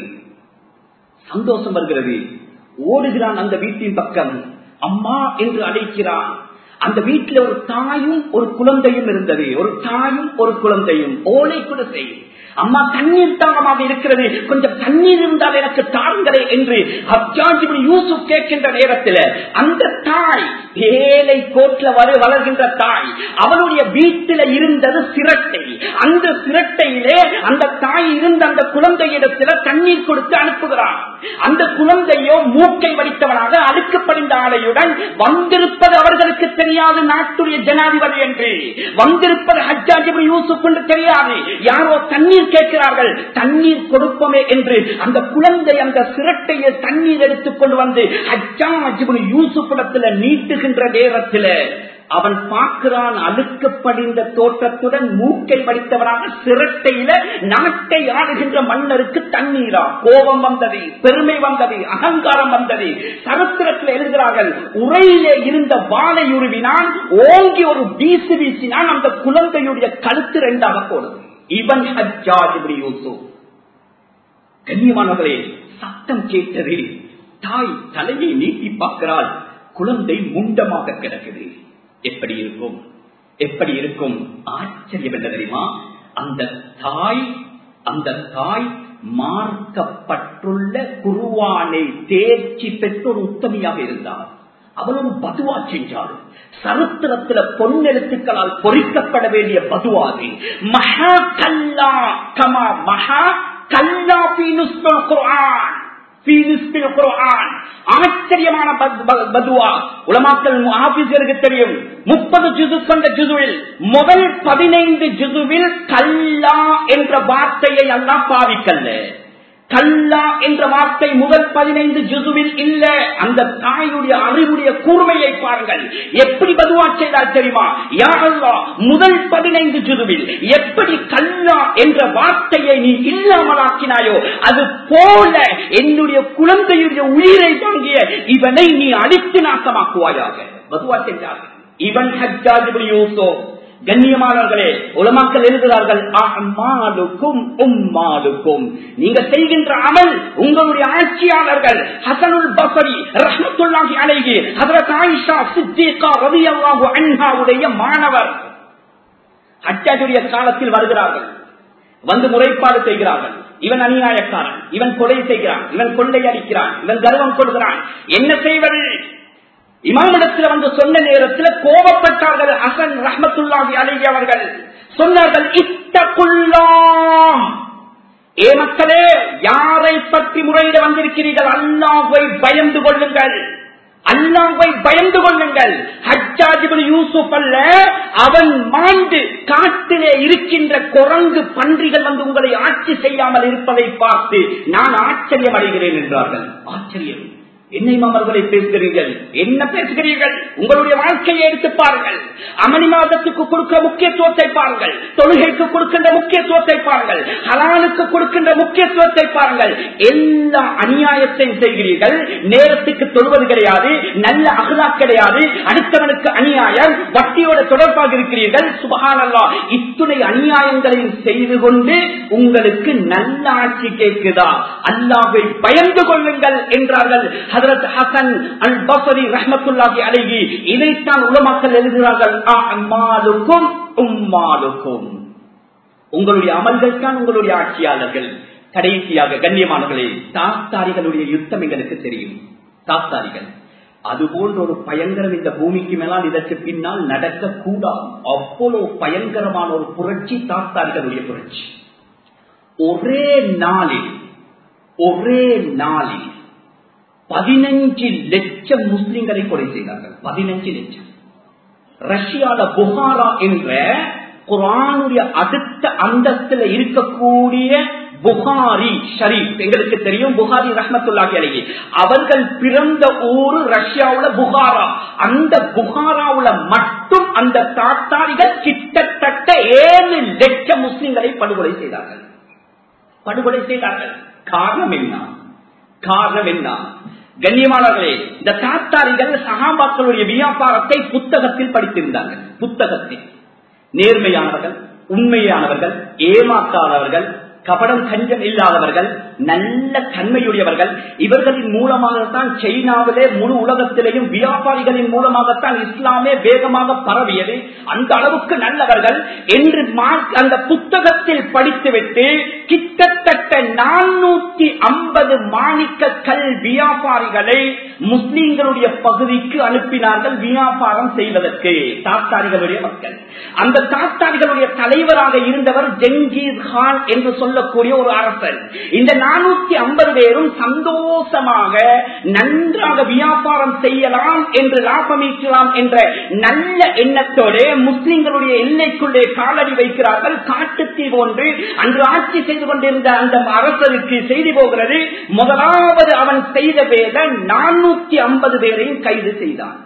[SPEAKER 1] சந்தோஷம் வருகிறது ஓடுகிறான் அந்த வீட்டின் பக்கம் அம்மா என்று அழைக்கிறான் அந்த வீட்டில் ஒரு தாயும் ஒரு குழந்தையும் இருந்தது ஒரு தாயும் ஒரு குழந்தையும் ஓலை குடிசை அம்மா தண்ணீர் தாகமாக இருக்கிறது கொஞ்சம் தண்ணீர் இருந்தால் எனக்கு தாருங்களே என்று அப்ஜாஜிபுரி யூசுப் கேட்கின்ற நேரத்தில் அந்த தாய் ஏழை கோட்ல வர வளர்கின்ற தாய் அவனுடைய வீட்டில இருந்தது சிரட்டை அந்த சிரட்டையிலே அந்த தாய் இருந்த அந்த குழந்தையிடத்துல தண்ணீர் கொடுத்து அனுப்புகிறான் அந்த குழந்தையோ மூக்கை வடித்தவனாக அழுக்கப்படிந்த ஆடையுடன் வந்திருப்பது அவர்களுக்கு தெரியாது நாட்டுடைய ஜனாதிபதி என்று வந்திருப்பது ஹஜ்ஜாஜிபுரி யூசுப் என்று தெரியாது யாரோ தண்ணீர் கேட்கிறார்கள் தண்ணீர் கொடுப்போமே என்று அந்த குழந்தை அந்த சிரட்டையை தண்ணீர் எடுத்துக் கொண்டு வந்து ஹஜ்ஜாஜிபுரி யூசுப்பிடத்துல நீட்டுகின்ற நேரத்தில் அவன் பார்க்கிறான் அழுக்கப்படிந்த தோட்டத்துடன் மூக்கை வடித்தவனாக சிரட்டையில நாட்டை ஆடுகின்ற மன்னருக்கு தண்ணீரா கோபம் வந்தது பெருமை வந்தது அகங்காரம் வந்தது சரித்திரத்தில் எழுதுகிறார்கள் உரையிலே இருந்த வாழை உருவினான் ஓங்கி ஒரு வீசு வீசினான் அந்த குழந்தையுடைய கழுத்து ரெண்டாக போடுது இவன் ஹஜ்ஜாஜிபுரி யூசுப் கண்ணியமானவர்களே சத்தம் கேட்டது தாய் தலையை நீட்டி பார்க்கிறாள் குழந்தை முண்டமாக கிடக்குது எப்படி இருக்கும் எப்படி இருக்கும் ஆச்சரியம் என்ன தெரியுமா அந்த தாய் அந்த தாய் மார்க்கப்பட்டுள்ள குருவானை தேர்ச்சி பெற்ற ஒரு உத்தமியாக இருந்தார் அவளும் பதுவா செஞ்சாள் சரித்திரத்துல பொன்னெழுத்துக்களால் பொறிக்கப்பட வேண்டிய பதுவாது மகா கல்லா கமா மகா கல்லா பீனுஸ்பல் குர்ஆன் ஆச்சரியமான பதுவா உலமாக்கள் ஆபீசருக்கு தெரியும் முப்பது ஜுது கொண்ட ஜுதுவில் முதல் பதினைந்து ஜுதுவில் கல்லா என்ற வார்த்தையை எல்லாம் பாவிக்கல்ல கல்லா என்ற வார்த்தை முதல் பதினைந்து ஜுதுவில் இல்ல அந்த தாயுடைய அறிவுடைய கூர்மையை பாருங்கள் எப்படி பதுவா செய்தால் தெரியுமா யாரல்லா முதல் பதினைந்து ஜுதுவில் எப்படி கல்லா என்ற வார்த்தையை நீ இல்லாமலாக்கினாயோ அது போல என்னுடைய குழந்தையுடைய உயிரை வாங்கிய இவனை நீ அழித்து நாசமாக்குவாயாக பதுவா செஞ்சார்கள் இவன் ஹஜ்ஜாஜிபுரி யூசோ கண்ணியமானவர்களே உலமாக்கள் எழுதுகிறார்கள் அம்மாளுக்கும் உம்மாளுக்கும் நீங்க செய்கின்ற அமல் உங்களுடைய ஆட்சியாளர்கள் ஹசனுல் பசரி ரஹமத்துல்லாஹி அலைஹி ஹஜரத் ஆயிஷா சித்திகா ரலியல்லாஹு அன்ஹாவுடைய மாணவர் ஹஜ்ஜாஜுடைய காலத்தில் வருகிறார்கள் வந்து முறைப்பாடு செய்கிறார்கள் இவன் அநியாயக்காரன் இவன் கொலை செய்கிறான் இவன் கொள்ளை அடிக்கிறான் இவன் கர்வம் கொள்கிறான் என்ன செய்வது இமாமிடத்தில் வந்து சொன்ன நேரத்தில் கோபப்பட்டார்கள் அசன் ரஹமத்துல்லாஹி அலைஹி அவர்கள் சொன்னார்கள் இத்தகுல்லா ஏ மக்களே யாரை பற்றி முறையிட வந்திருக்கிறீர்கள் அல்லாஹ்வை பயந்து கொள்ளுங்கள் அல்லாஹ்வை பயந்து கொள்ளுங்கள் ஹஜ்ஜாஜிபுல் யூசுப் அல்ல அவன் மாண்டு காட்டிலே இருக்கின்ற குரங்கு பன்றிகள் வந்து உங்களை ஆட்சி செய்யாமல் இருப்பதை பார்த்து நான் ஆச்சரியம் அடைகிறேன் என்றார்கள் ஆச்சரியம் என்ன அவர்களை பேசுகிறீர்கள் என்ன பேசுகிறீர்கள் உங்களுடைய வாழ்க்கையை எடுத்து பாருங்கள் அமளி மாதத்துக்கு கொடுக்கிற முக்கியத்துவத்தை பாருங்கள் தொழுகைக்கு கொடுக்கின்ற முக்கியத்துவத்தை பாருங்கள் ஹலானுக்கு கொடுக்கின்ற முக்கியத்துவத்தை பாருங்கள் எல்லா அநியாயத்தையும் செய்கிறீர்கள் நேரத்துக்கு தொழுவது கிடையாது நல்ல அகலா கிடையாது அடுத்தவனுக்கு அநியாயம் வட்டியோட தொடர்பாக இருக்கிறீர்கள் சுபகானல்லா இத்துணை அநியாயங்களையும் செய்து கொண்டு உங்களுக்கு நல்ல ஆட்சி கேட்குதா அல்லாவை பயந்து கொள்ளுங்கள் என்றார்கள் ஹதரத் ஹசன் அல் பசரி ரஹமத்துல்லாஹி அழகி இதைத்தான் உலமாக்கல் எழுதுகிறார்கள் அம்மாளுக்கும் உம்மாளுக்கும் உங்களுடைய அமல்கள் தான் உங்களுடைய ஆட்சியாளர்கள் கடைசியாக கண்ணியமானவர்களே தாத்தாரிகளுடைய யுத்தம் எங்களுக்கு தெரியும் தாத்தாரிகள் அதுபோன்ற ஒரு பயங்கரம் இந்த பூமிக்கு மேலால் இதற்கு பின்னால் நடக்க கூடாது அவ்வளவு பயங்கரமான ஒரு புரட்சி தாத்தாரிகளுடைய புரட்சி ஒரே நாளில் ஒரே நாளில் பதினஞ்சு லட்சம் முஸ்லிம்களை கொலை செய்தார்கள் பதினஞ்சு லட்சம் ரஷ்யால புகாரா என்ற குரானுடைய அடுத்த அந்தஸ்துல இருக்கக்கூடிய புகாரி ஷரீப் எங்களுக்கு தெரியும் புகாரி ரஹமத்துல்லாஹி அழகி அவர்கள் பிறந்த ஊரு ரஷ்யாவுல புகாரா அந்த புகாராவுல மட்டும் அந்த தாத்தாரிகள் கிட்டத்தட்ட ஏழு லட்சம் முஸ்லிம்களை படுகொலை செய்தார்கள் படுகொலை செய்தார்கள் காரணம் என்ன காரணம் என்ன கண்ணியமானவர்களே இந்த தாத்தாரிகள் சகாபாக்களுடைய வியாபாரத்தை புத்தகத்தில் படித்திருந்தார்கள் புத்தகத்தில் நேர்மையானவர்கள் உண்மையானவர்கள் ஏமாற்றாதவர்கள் கபடம் கஞ்சம் இல்லாதவர்கள் நல்ல தன்மையுடையவர்கள் இவர்களின் மூலமாகத்தான் சைனாவிலே முழு உலகத்திலேயும் வியாபாரிகளின் மூலமாகத்தான் இஸ்லாமே வேகமாக பரவியது அந்த அளவுக்கு நல்லவர்கள் என்று அந்த புத்தகத்தில் படித்துவிட்டு கிட்டத்தட்ட நானூத்தி ஐம்பது மாணிக்க கல் வியாபாரிகளை முஸ்லிம்களுடைய பகுதிக்கு அனுப்பினார்கள் வியாபாரம் செய்வதற்கு தாத்தாரிகளுடைய மக்கள் அந்த தாத்தாரிகளுடைய தலைவராக இருந்தவர் ஜெங்கீஸ் கான் என்று சொல்லக்கூடிய ஒரு அரசர் இந்த நானூத்தி ஐம்பது பேரும் சந்தோஷமாக நன்றாக வியாபாரம் செய்யலாம் என்று லாபம் ஈட்டலாம் என்ற நல்ல எண்ணத்தோடு முஸ்லிம்களுடைய எல்லைக்குள்ளே காலடி வைக்கிறார்கள் காட்டுத்தீ போன்று அன்று ஆட்சி செய்து கொண்டிருந்த அந்த அரசருக்கு செய்தி போகிறது முதலாவது அவன் செய்த பேர நானூத்தி ஐம்பது பேரையும் கைது செய்தான்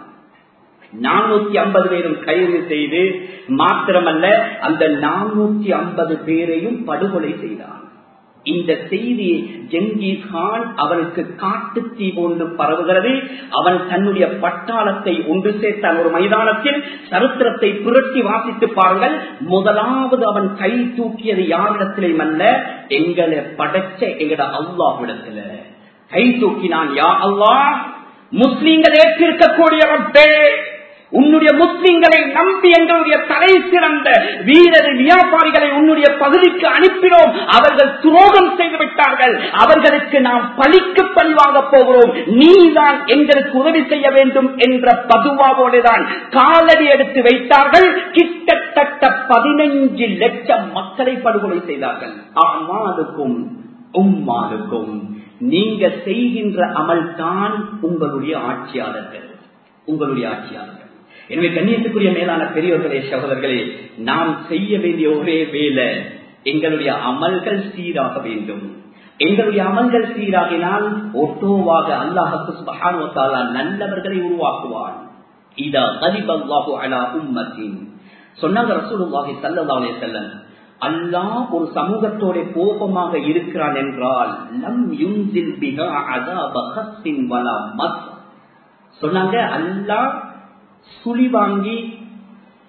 [SPEAKER 1] நானூத்தி ஐம்பது பேரும் கைது செய்து மாத்திரமல்ல அந்த நானூத்தி ஐம்பது பேரையும் படுகொலை செய்தான் இந்த செய்தி ஜெங்கீஸ் கான் அவனுக்கு காட்டு தீ போன்று பரவுகிறது அவன் தன்னுடைய பட்டாளத்தை ஒன்று சேர்த்தான் ஒரு மைதானத்தில் சரித்திரத்தை புரட்டி வாசித்து பாருங்கள் முதலாவது அவன் கை தூக்கியது யாரிடத்திலையும் அல்ல எங்களை படைச்ச எங்கட அல்லாஹ்விடத்துல கை தூக்கினான் யா அல்லாஹ் முஸ்லீம்கள் ஏற்றிருக்கக்கூடிய ரப்பே உன்னுடைய முஸ்லிம்களை நம்பி எங்களுடைய தலை சிறந்த வீரர் வியாபாரிகளை உன்னுடைய பகுதிக்கு அனுப்பினோம் அவர்கள் துரோகம் செய்து விட்டார்கள் அவர்களுக்கு நாம் பழிக்கு பழி வாங்க போகிறோம் நீதான் எங்களுக்கு உதவி செய்ய வேண்டும் என்ற பதுவாவோடுதான் காலடி எடுத்து வைத்தார்கள் கிட்டத்தட்ட பதினைஞ்சு லட்சம் மக்களை படுகொலை செய்தார்கள் அம்மாளுக்கும் உம்மாளுக்கும் நீங்க செய்கின்ற அமல் தான் உங்களுடைய ஆட்சியாளர்கள் உங்களுடைய ஆட்சியாளர்கள் எனவே கண்ணியத்துக்குரிய மேலான பெரியவர்களே சகோதரர்களே நாம் செய்ய வேண்டிய ஒரே வேலை எங்களுடைய அமல்கள் சீராக வேண்டும் எங்களுடைய அமல்கள் சீராகினால் ஒட்டோவாக அல்லாஹுக்கு சுபஹானுவத்தாலா நல்லவர்களை உருவாக்குவான் இதா கதிபல்லாஹு அலா உம்மத்தின் சொன்னாங்க ரசூலுல்லாஹி ஸல்லல்லாஹு அலைஹி வஸல்லம் அல்லாஹ் ஒரு சமூகத்தோட கோபமாக இருக்கிறான் என்றால் லம் யுன்சில் பிஹா அஸாப ஹஸ்ஸின் வலா மஸ் சொன்னாங்க அல்லாஹ் சுழி வாங்கி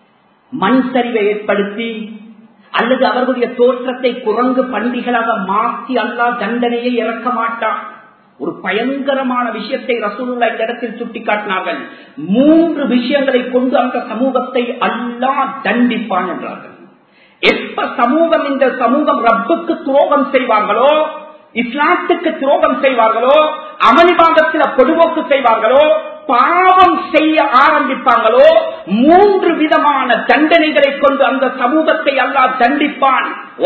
[SPEAKER 1] மண் சரிவை ஏற்படுத்தி அல்லது அவர்களுடைய தோற்றத்தை குரங்கு பண்டிகளாக மாற்றி அல்லா தண்டனையை இறக்க மாட்டான் ஒரு பயங்கரமான விஷயத்தை ரசூலுல்லா இந்த இடத்தில் சுட்டிக்காட்டினார்கள் மூன்று விஷயங்களை கொண்டு அந்த சமூகத்தை அல்லா தண்டிப்பான் என்றார்கள் எப்ப சமூகம் இந்த சமூகம் ரப்புக்கு துரோகம் செய்வார்களோ இஸ்லாத்துக்கு துரோகம் செய்வார்களோ அமளிபாகத்தில் பொதுவோக்கு செய்வார்களோ பாவம் செய்ய ஆரம்பிப்பாங்களோ மூன்று விதமான தண்டனைகளை கொண்டு அந்த சமூகத்தை அல்லா தண்டிப்பான்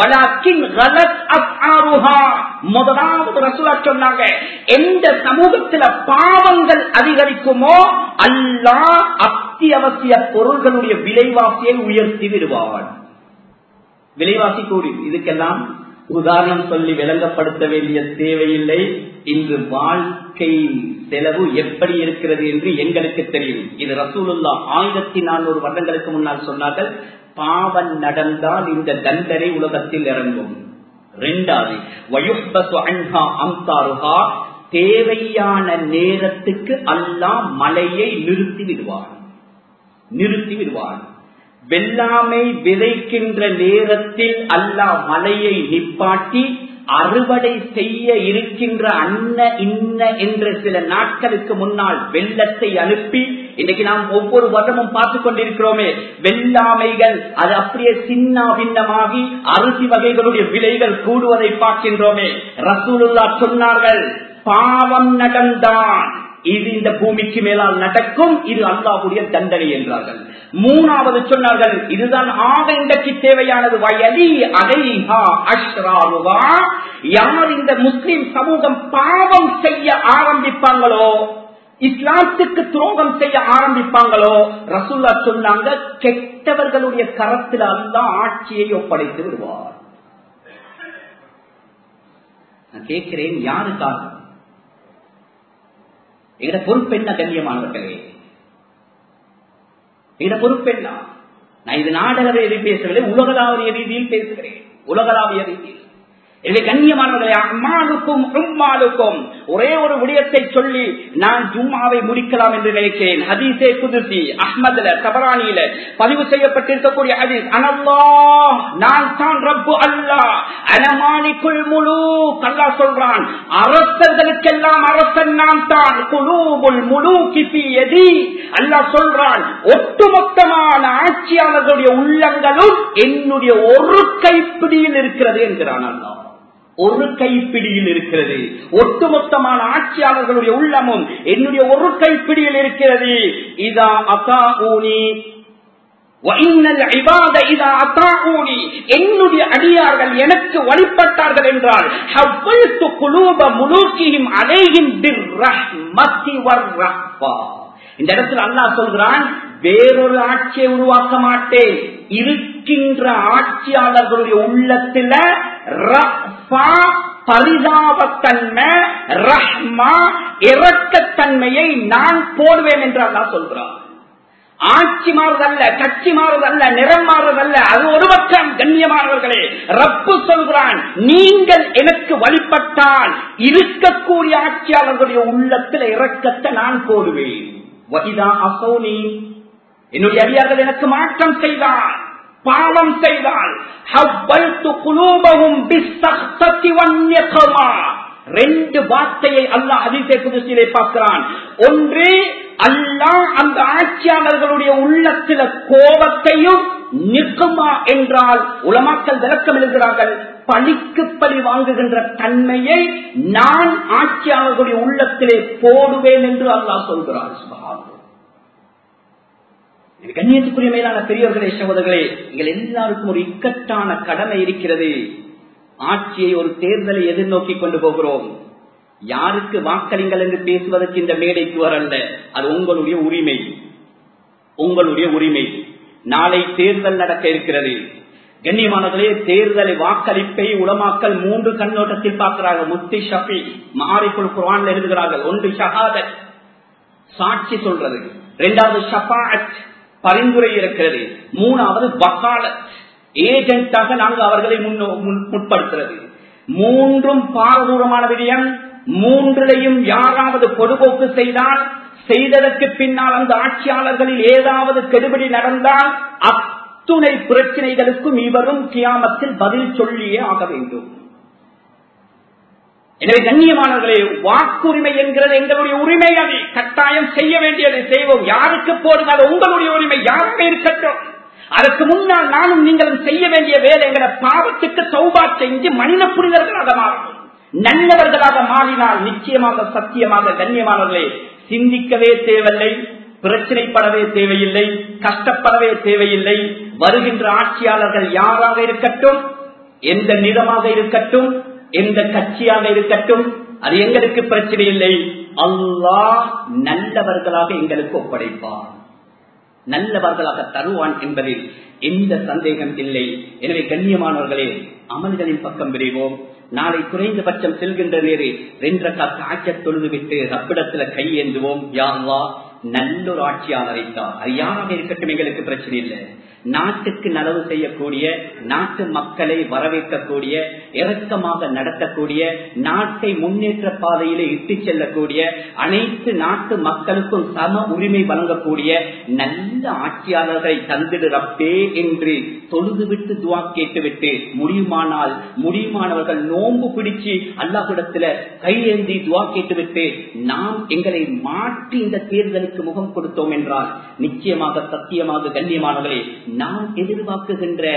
[SPEAKER 1] முதலாவது ரசூலா சொன்னாங்க எந்த சமூகத்தில் பாவங்கள் அதிகரிக்குமோ அல்லா அத்தியாவசிய பொருள்களுடைய விலைவாசியை உயர்த்தி விடுவான் விலைவாசி கூறி இதுக்கெல்லாம் உதாரணம் சொல்லி விளங்கப்படுத்த வேண்டிய தேவையில்லை இன்று வாழ்க்கை செலவு எப்படி இருக்கிறது என்று எங்களுக்கு தெரியும் இது ரசூலுல்லா ஆயிரத்தி நானூறு வருடங்களுக்கு முன்னால் சொன்னார்கள் பாவம் நடந்தால் இந்த தண்டனை உலகத்தில் இறங்கும் இரண்டாவது அம்தாருகா தேவையான நேரத்துக்கு அல்லாம் மழையை நிறுத்தி விடுவார் நிறுத்தி விடுவார் வெள்ளாமை விதைக்கின்ற நேரத்தில் அல்லாஹ் மலையை நிப்பாட்டி அறுவடை செய்ய இருக்கின்ற அன்ன இன்ன என்ற சில நாட்களுக்கு முன்னால் வெள்ளத்தை அனுப்பி இன்னைக்கு நாம் ஒவ்வொரு வருடமும் பார்த்து கொண்டிருக்கிறோமே வெள்ளாமைகள் அது அப்படியே சின்ன பின்னமாகி அரிசி வகைகளுடைய விலைகள் கூடுவதை பார்க்கின்றோமே ரசூலுல்லா சொன்னார்கள் பாவம் நடந்தான் இது இந்த பூமிக்கு மேலால் நடக்கும் இது அல்லாஹுடைய தண்டனை என்றார்கள் மூணாவது சொன்னார்கள் இதுதான் ஆக இன்றைக்கு தேவையானது வயலி அதைஹா அஷ்ராருவா யார் இந்த முஸ்லிம் சமூகம் பாவம் செய்ய ஆரம்பிப்பாங்களோ இஸ்லாத்துக்கு துரோகம் செய்ய ஆரம்பிப்பாங்களோ ரசூல்லா சொன்னாங்க கெட்டவர்களுடைய கரத்தில் அல்ல ஆட்சியை ஒப்படைத்து விடுவார் நான் கேட்கிறேன் யாருக்காக எங்கட பொறுப்பெண்ண கண்ணியமானவர்களே எங்கட பொறுப்பெண்ணா நான் இது நாடக ரீதியில் பேசவில்லை உலகளாவிய ரீதியில் பேசுகிறேன் உலகளாவிய ரீதியில் எனவே கண்ணியமானவர்களே அம்மாளுக்கும் உம்மாளுக்கும் ஒரே ஒரு விடயத்தை சொல்லி நான் ஜும்மாவை முடிக்கலாம் என்று நினைக்கிறேன் ஹதீசே குதிசி அஹ்மதுல தபரானியில பதிவு செய்யப்பட்டிருக்கக்கூடிய ஹதீஸ் அனல்லா நான் தான் ரப்பு அல்லா அனமானிக்குள் முழு கல்லா சொல்றான் அரசர்களுக்கெல்லாம் அரசன் நான் தான் குழுவுள் முழு கிபி எதி அல்லா சொல்றான் ஒட்டுமொத்தமான ஆட்சியாளர்களுடைய உள்ளங்களும் என்னுடைய ஒரு கைப்பிடியில் இருக்கிறது என்கிறான் அல்லா ஒரு கைப்பிடியில் இருக்கிறது ஒட்டுமொத்தமான ஆட்சியாளர்களுடைய உள்ளமும் என்னுடைய ஒரு கைப்பிடியில் இருக்கிறது இதா அசா ஊனி என்னுடைய அடியார்கள் எனக்கு வழிபட்டார்கள் என்றால் இந்த இடத்தில் அல்லாஹ் சொல்கிறான் வேறொரு ஆட்சியை உருவாக்க மாட்டேன் இருக்கின்ற ஆட்சியாளர்களுடைய உள்ளத்துல பரிதாபத்தன்மை ரஹ்மா இறக்கத்தன்மையை நான் போடுவேன் என்று அல்லா சொல்கிறான் ஆட்சி மாறுதல்ல கட்சி மாறுதல்ல நிறம் மாறுதல்ல அது ஒரு பக்கம் கண்ணியமானவர்களே ரப்பு சொல்கிறான் நீங்கள் எனக்கு வழிபட்டால் இருக்கக்கூடிய ஆட்சியாளர்களுடைய உள்ளத்தில் இறக்கத்தை நான் போடுவேன் வகிதா அசோனி என்னுடைய அடியார்கள் எனக்கு மாற்றம் செய்தார் பாவம் செய்தால் ரெண்டு வார்த்தையை அல்லாஹ் அதிசய புதுசிலே பார்க்கிறான் ஒன்று அல்லாஹ் அந்த ஆட்சியாளர்களுடைய உள்ளத்தில கோபத்தையும் நிற்குமா என்றால் உலமாக்கல் விளக்கம் எழுதுகிறார்கள் பழிக்கு பழி வாங்குகின்ற தன்மையை நான் ஆட்சியாளர்களுடைய உள்ளத்திலே போடுவேன் என்று அல்லாஹ் சொல்கிறார் கண்ணியத்துக்குரிய மேலான பெரியவர்களே சகோதரர்களே எங்கள் எல்லாருக்கும் ஒரு இக்கட்டான கடமை இருக்கிறது ஆட்சியை ஒரு தேர்தலை எதிர்நோக்கி கொண்டு போகிறோம் யாருக்கு வாக்களிங்கள் என்று பேசுவதற்கு இந்த மேடைக்கு வரல அது உங்களுடைய உரிமை உங்களுடைய உரிமை நாளை தேர்தல் நடக்க இருக்கிறது கண்ணியமானவர்களே தேர்தலை வாக்களிப்பை உலமாக்கல் மூன்று கண்ணோட்டத்தில் பார்க்கிறார்கள் முத்தி ஷபி மாறிக்குள் குரான் எழுதுகிறார்கள் ஒன்று ஷஹாதத் சாட்சி சொல்றது இரண்டாவது ஷபாத் பரிந்துரை இருக்கிறது மூணாவது வக்காலத் ஏஜென்டாக நாங்கள் அவர்களை முற்படுத்துறது மூன்றும் பாரதூரமான விடயம் மூன்றிலையும் யாராவது பொதுபோக்கு செய்தால் செய்ததற்கு பின்னால் அந்த ஆட்சியாளர்களில் ஏதாவது கெடுபிடி நடந்தால் அத்துணை பிரச்சனைகளுக்கும் இவரும் கியாமத்தில் பதில் சொல்லியே ஆக வேண்டும் எனவே கண்ணியமானவர்களே வாக்குரிமை என்கிறது எங்களுடைய உரிமை அது கட்டாயம் செய்ய வேண்டியதை செய்வோம் யாருக்கு போடும் அது உங்களுடைய உரிமை யாராக இருக்கட்டும் அதற்கு முன்னால் நானும் நீங்களும் செய்ய வேண்டிய வேலை எங்களை பாவத்துக்கு சௌபா செஞ்சு மனித புனிதர்களாக மாறணும் நல்லவர்களாக மாறினால் நிச்சயமாக சத்தியமாக கண்ணியமானவர்களே சிந்திக்கவே தேவையில்லை பிரச்சனைப்படவே தேவையில்லை கஷ்டப்படவே தேவையில்லை வருகின்ற ஆட்சியாளர்கள் யாராக இருக்கட்டும் எந்த நிறமாக இருக்கட்டும் எந்த கட்சியாக இருக்கட்டும் அது எங்களுக்கு பிரச்சனை இல்லை அல்லாஹ் நல்லவர்களாக எங்களுக்கு ஒப்படைப்பார் நல்லவர்களாக தருவான் என்பதில் எந்த சந்தேகம் இல்லை எனவே கண்ணியமானவர்களே அமல்களின் பக்கம் விரைவோம் நாளை குறைந்தபட்சம் செல்கின்ற நேரு ரெண்டரை காத்து ஆட்ச தொழுது விட்டு ரப்பிடத்துல கையேந்துவோம் யாவா நல்ல ஒரு ஆட்சியாளரை தான் அது யாராக இருக்கட்டும் எங்களுக்கு பிரச்சனை இல்லை நாட்டுக்கு நலவு செய்யக்கூடிய நாட்டு மக்களை வரவேற்கக்கூடிய இறக்கமாக நடத்தக்கூடிய நாட்டை முன்னேற்ற பாதையிலே இட்டு செல்லக்கூடிய அனைத்து நாட்டு மக்களுக்கும் சம உரிமை வழங்கக்கூடிய நல்ல ஆட்சியாளர்களை தந்திடு ரப்பே என்று தொழுதுவிட்டு துவா கேட்டுவிட்டு முடியுமானால் முடியுமானவர்கள் நோன்பு பிடிச்சு அல்லாஹிடத்துல கையேந்தி துவா கேட்டுவிட்டு நாம் எங்களை மாற்றி இந்த தேர்தலுக்கு முகம் கொடுத்தோம் என்றால் நிச்சயமாக சத்தியமாக கண்ணியமானவர்களே நாம் எதிர்பார்க்குகின்ற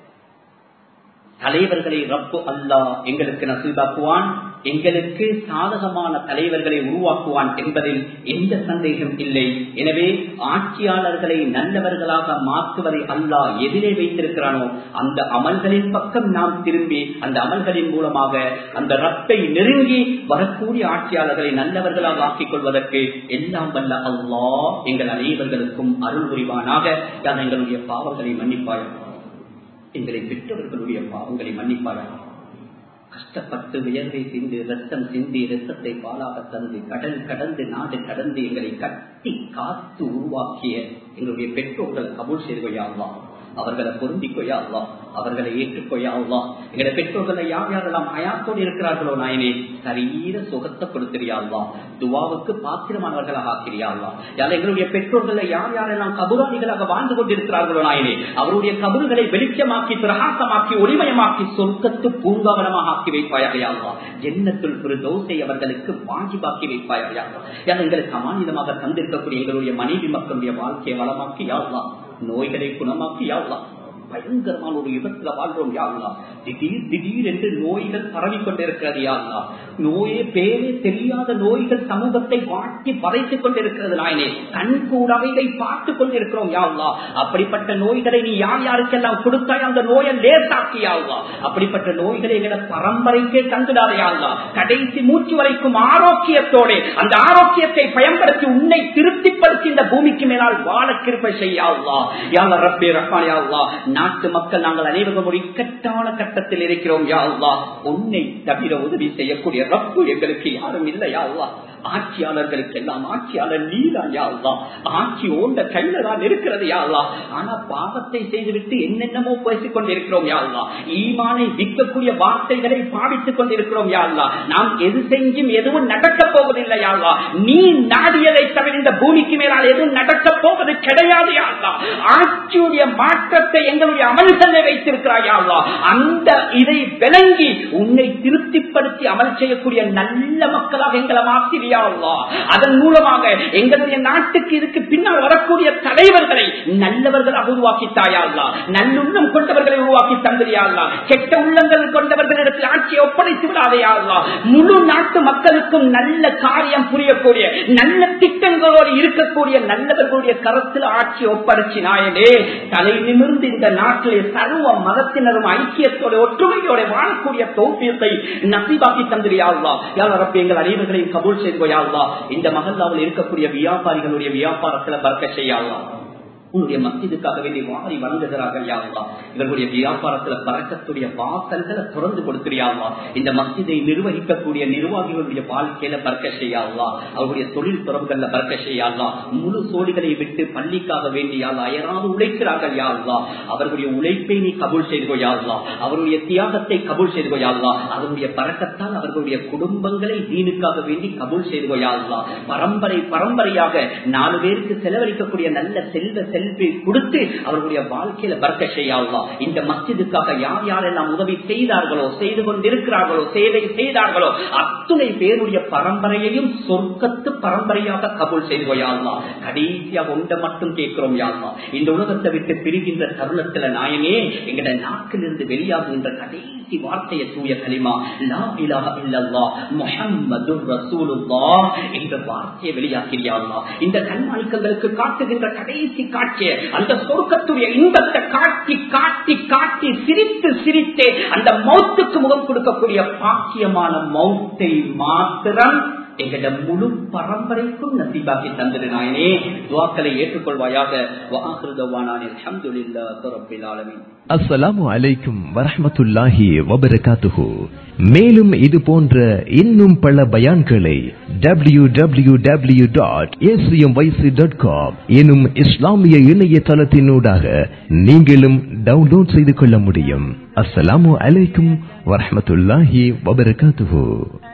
[SPEAKER 1] தலைவர்களை ரப்பு அல்லா எங்களுக்கு நசீதாக்குவான் எங்களுக்கு சாதகமான தலைவர்களை உருவாக்குவான் என்பதில் எந்த சந்தேகம் இல்லை எனவே ஆட்சியாளர்களை நல்லவர்களாக மாற்றுவதை அல்லாஹ் எதிரே வைத்திருக்கிறானோ அந்த அமல்களின் பக்கம் நாம் திரும்பி அந்த அமல்களின் மூலமாக அந்த ரப்பை நெருங்கி வரக்கூடிய ஆட்சியாளர்களை நல்லவர்களாக ஆக்கிக் கொள்வதற்கு எல்லாம் வல்ல அல்லாஹ் எங்கள் அனைவர்களுக்கும் அருள் புரிவானாக எங்களுடைய பாவங்களை மன்னிப்பாயாக எங்களை பெற்றவர்களுடைய பாவங்களை மன்னிப்பாயாக கஷ்டப்பட்டு வியர்வை சிந்து ரத்தம் சிந்தி ரத்தத்தை பாலாக தந்து கடல் கடந்து நாடு கடந்து எங்களை கட்டி காத்து உருவாக்கிய எங்களுடைய பெற்றோர்கள் கபூல் செய்துவையாவா அவர்களை பொருந்திக்கொய்யாவா அவர்களை ஏற்றுக்கொய்யாவா எங்களை பெற்றோர்களை யார் யாரெல்லாம் அயாத்தோடு இருக்கிறார்களோ நாயனே சரீர சுகத்தை கொடுத்திரியாவா துவாவுக்கு பாத்திரமானவர்களாக ஆக்கிறியாவா யார் எங்களுடைய பெற்றோர்களை யார் யாரெல்லாம் கபுராணிகளாக வாழ்ந்து கொண்டிருக்கிறார்களோ நாயனே அவருடைய கபறுகளை வெளிச்சமாக்கி பிரகாசமாக்கி ஒளிமயமாக்கி சொர்க்கத்து பூங்காவனமாக ஆக்கி வைப்பாயாகையாவா ஜென்னத்துள் ஒரு தோசை அவர்களுக்கு வாங்கி பாக்கி வைப்பாயாகையாவா யார் எங்களுக்கு அமானிதமாக தந்திருக்கக்கூடிய எங்களுடைய மனைவி மக்களுடைய வாழ்க்கையை வளமாக்கி யாவா நோய்களை குணமாக்கி யாவா பயங்கரமான ஒரு யுகத்துல வாழ்றோம் யாருலா திடீர் திடீர் என்று நோய்கள் பரவி கொண்டிருக்கிறது யாருலா நோயே பேரே தெரியாத நோய்கள் சமூகத்தை வாட்டி வரைத்துக் கொண்டிருக்கிறது நாயனே கண் கூட இதை பார்த்து கொண்டிருக்கிறோம் யாருலா அப்படிப்பட்ட நோய்களை நீ யார் யாருக்கெல்லாம் கொடுத்தாய் அந்த நோயை லேசாக்கி யாருலா அப்படிப்பட்ட நோய்களை எங்களை பரம்பரைக்கே தந்துடாதே யாருலா கடைசி மூச்சு வரைக்கும் ஆரோக்கியத்தோட அந்த ஆரோக்கியத்தை பயன்படுத்தி உன்னை திருப்திப்படுத்தி இந்த பூமிக்கு மேலால் வாழ கிருப்பை செய்யாவா யாழ ரப்பே ரப்பானியாவா நாட்டு மக்கள் நாங்கள் அனைவரும் ஒரு இக்கட்டான கட்டத்தில் இருக்கிறோம் யா அல்லா உன்னை தவிர உதவி செய்யக்கூடிய ரப்பு எங்களுக்கு யாரும் இல்லை யா அல்லா ஆட்சியாளர்களுக்கு எல்லாம் ஆட்சியாளர் நீதான் யா அல்லா ஆட்சி ஓண்ட கையில தான் இருக்கிறது யா அல்லா ஆனா பாவத்தை செய்துவிட்டு என்னென்னமோ பேசிக் கொண்டிருக்கிறோம் யா அல்லா ஈமானை விற்கக்கூடிய வார்த்தைகளை பாவித்துக் கொண்டிருக்கிறோம் யா அல்லா நாம் எது செஞ்சும் எதுவும் நடக்க போவதில்லை யா அல்லா நீ நாடியதை தவிர இந்த பூமிக்கு மேலால் எதுவும் நடக்க போவது கிடையாது யா அல்லா ஆட்சியுடைய மாற்றத்தை எங்களுடைய அமல்களை வைத்திருக்கிறாயா அந்த இதை விளங்கி உன்னை திருப்திப்படுத்தி அமல் செய்யக்கூடிய நல்ல மக்களாக எங்களை மாற்றியா அதன் மூலமாக எங்களுடைய நாட்டுக்கு இதுக்கு பின்னால் வரக்கூடிய தலைவர்களை நல்லவர்களாக உருவாக்கித்தாயா நல்லுள்ளம் கொண்டவர்களை உருவாக்கி தந்திரியா கெட்ட உள்ளங்கள் கொண்டவர்களிடத்தில் ஆட்சியை ஒப்படைத்து விடாதையா முழு நாட்டு மக்களுக்கும் நல்ல காரியம் புரியக்கூடிய நல்ல திட்டங்களோடு இருக்கக்கூடிய நல்லவர்களுடைய கருத்தில் ஆட்சி ஒப்படைச்சு நாயனே தலை நிமிர்ந்து இந்த நாட்டிலே சர்வ மதத்தினரும் ஐக்கியத்தோட ஒற்றுமையோட வாழக்கூடிய தோப்பியத்தை நசிபாக்கி தந்திரியாவா யாரப்ப எங்கள் அனைவர்களையும் கபூல் செய்துவையாவா இந்த மகல்லாவில் இருக்கக்கூடிய வியாபாரிகளுடைய வியாபாரத்துல பறக்க செய்யாவா உன்னுடைய மத்தியதுக்காக வேண்டி வாரி வணங்குகிறார்கள் யாவா இவர்களுடைய வியாபாரத்துல பறக்கக்கூடிய வாசல்களை திறந்து கொடுக்கிறியாவா இந்த மத்தியதை நிர்வகிக்கக்கூடிய நிர்வாகிகளுடைய வாழ்க்கையில பறக்க செய்யாவா அவருடைய தொழில் துறவுகள்ல பறக்க செய்யாவா முழு சோழிகளை விட்டு பள்ளிக்காக வேண்டியால் அயராது உழைக்கிறார்கள் யாவா அவர்களுடைய உழைப்பை நீ கபூல் செய்து கொய்யாவா அவருடைய தியாகத்தை கபூல் செய்து கொய்யாவா அதனுடைய பறக்கத்தால் அவர்களுடைய குடும்பங்களை தீனுக்காக வேண்டி கபூல் செய்து கொய்யாவா பரம்பரை பரம்பரையாக நாலு பேருக்கு செலவழிக்கக்கூடிய நல்ல செல்வ செல்வி கொடுத்து அவர்களுடைய வாழ்க்கையில பறக்க செய்யலாம் இந்த மஸ்ஜிதுக்காக யார் யாரெல்லாம் உதவி செய்தார்களோ செய்து கொண்டிருக்கிறார்களோ சேவை செய்தார்களோ அத்துணை பேருடைய பரம்பரையையும் சொர்க்கத்து பரம்பரையாக கபூல் செய்து கொள்ளலாம் கடைசியாக ஒன்றை மட்டும் கேட்கிறோம் யாருமா இந்த உலகத்தை விட்டு பிரிகின்ற தருணத்துல நாயனே எங்கட நாக்கிலிருந்து வெளியாகுகின்ற கடைசி வார்த்தையை தூய கலிமா லா இலாஹ இல்லல்லாஹ் முஹம்மதுர் ரசூலுல்லாஹ் என்ற வார்த்தையை வெளியாக்கிறியாங்களா இந்த கண்மாணிக்கங்களுக்கு காட்டுகின்ற கடைசி காட்சியை அந்த சொர்க்கத்துடைய இன்பத்தை காட்டி காட்டி காட்டி சிரித்து சிரித்தே அந்த மௌத்துக்கு முகம் கொடுக்கக்கூடிய பாக்கியமான மௌத்தை மாத்திரம் எங்கட முழு பரம்பரைக்கும் நசீபாக்கி தந்திரு நாயனே துவாக்களை ஏற்றுக்கொள்வாயாக
[SPEAKER 2] அஸ்ஸலாமு அலைக்கும் வரஹமத்துல்லாஹி வபரகாத்துஹு மேலும் இது போன்ற இன்னும் பல பயான்களை W W W dot dot com எனும் இஸ்லாமிய இணையதளத்தினூடாக நீங்களும் டவுன்லோட் செய்து கொள்ள முடியும் அஸ்ஸலாமு அலைக்கும் வரஹமத்துல்லாஹி வபரகாத்துஹு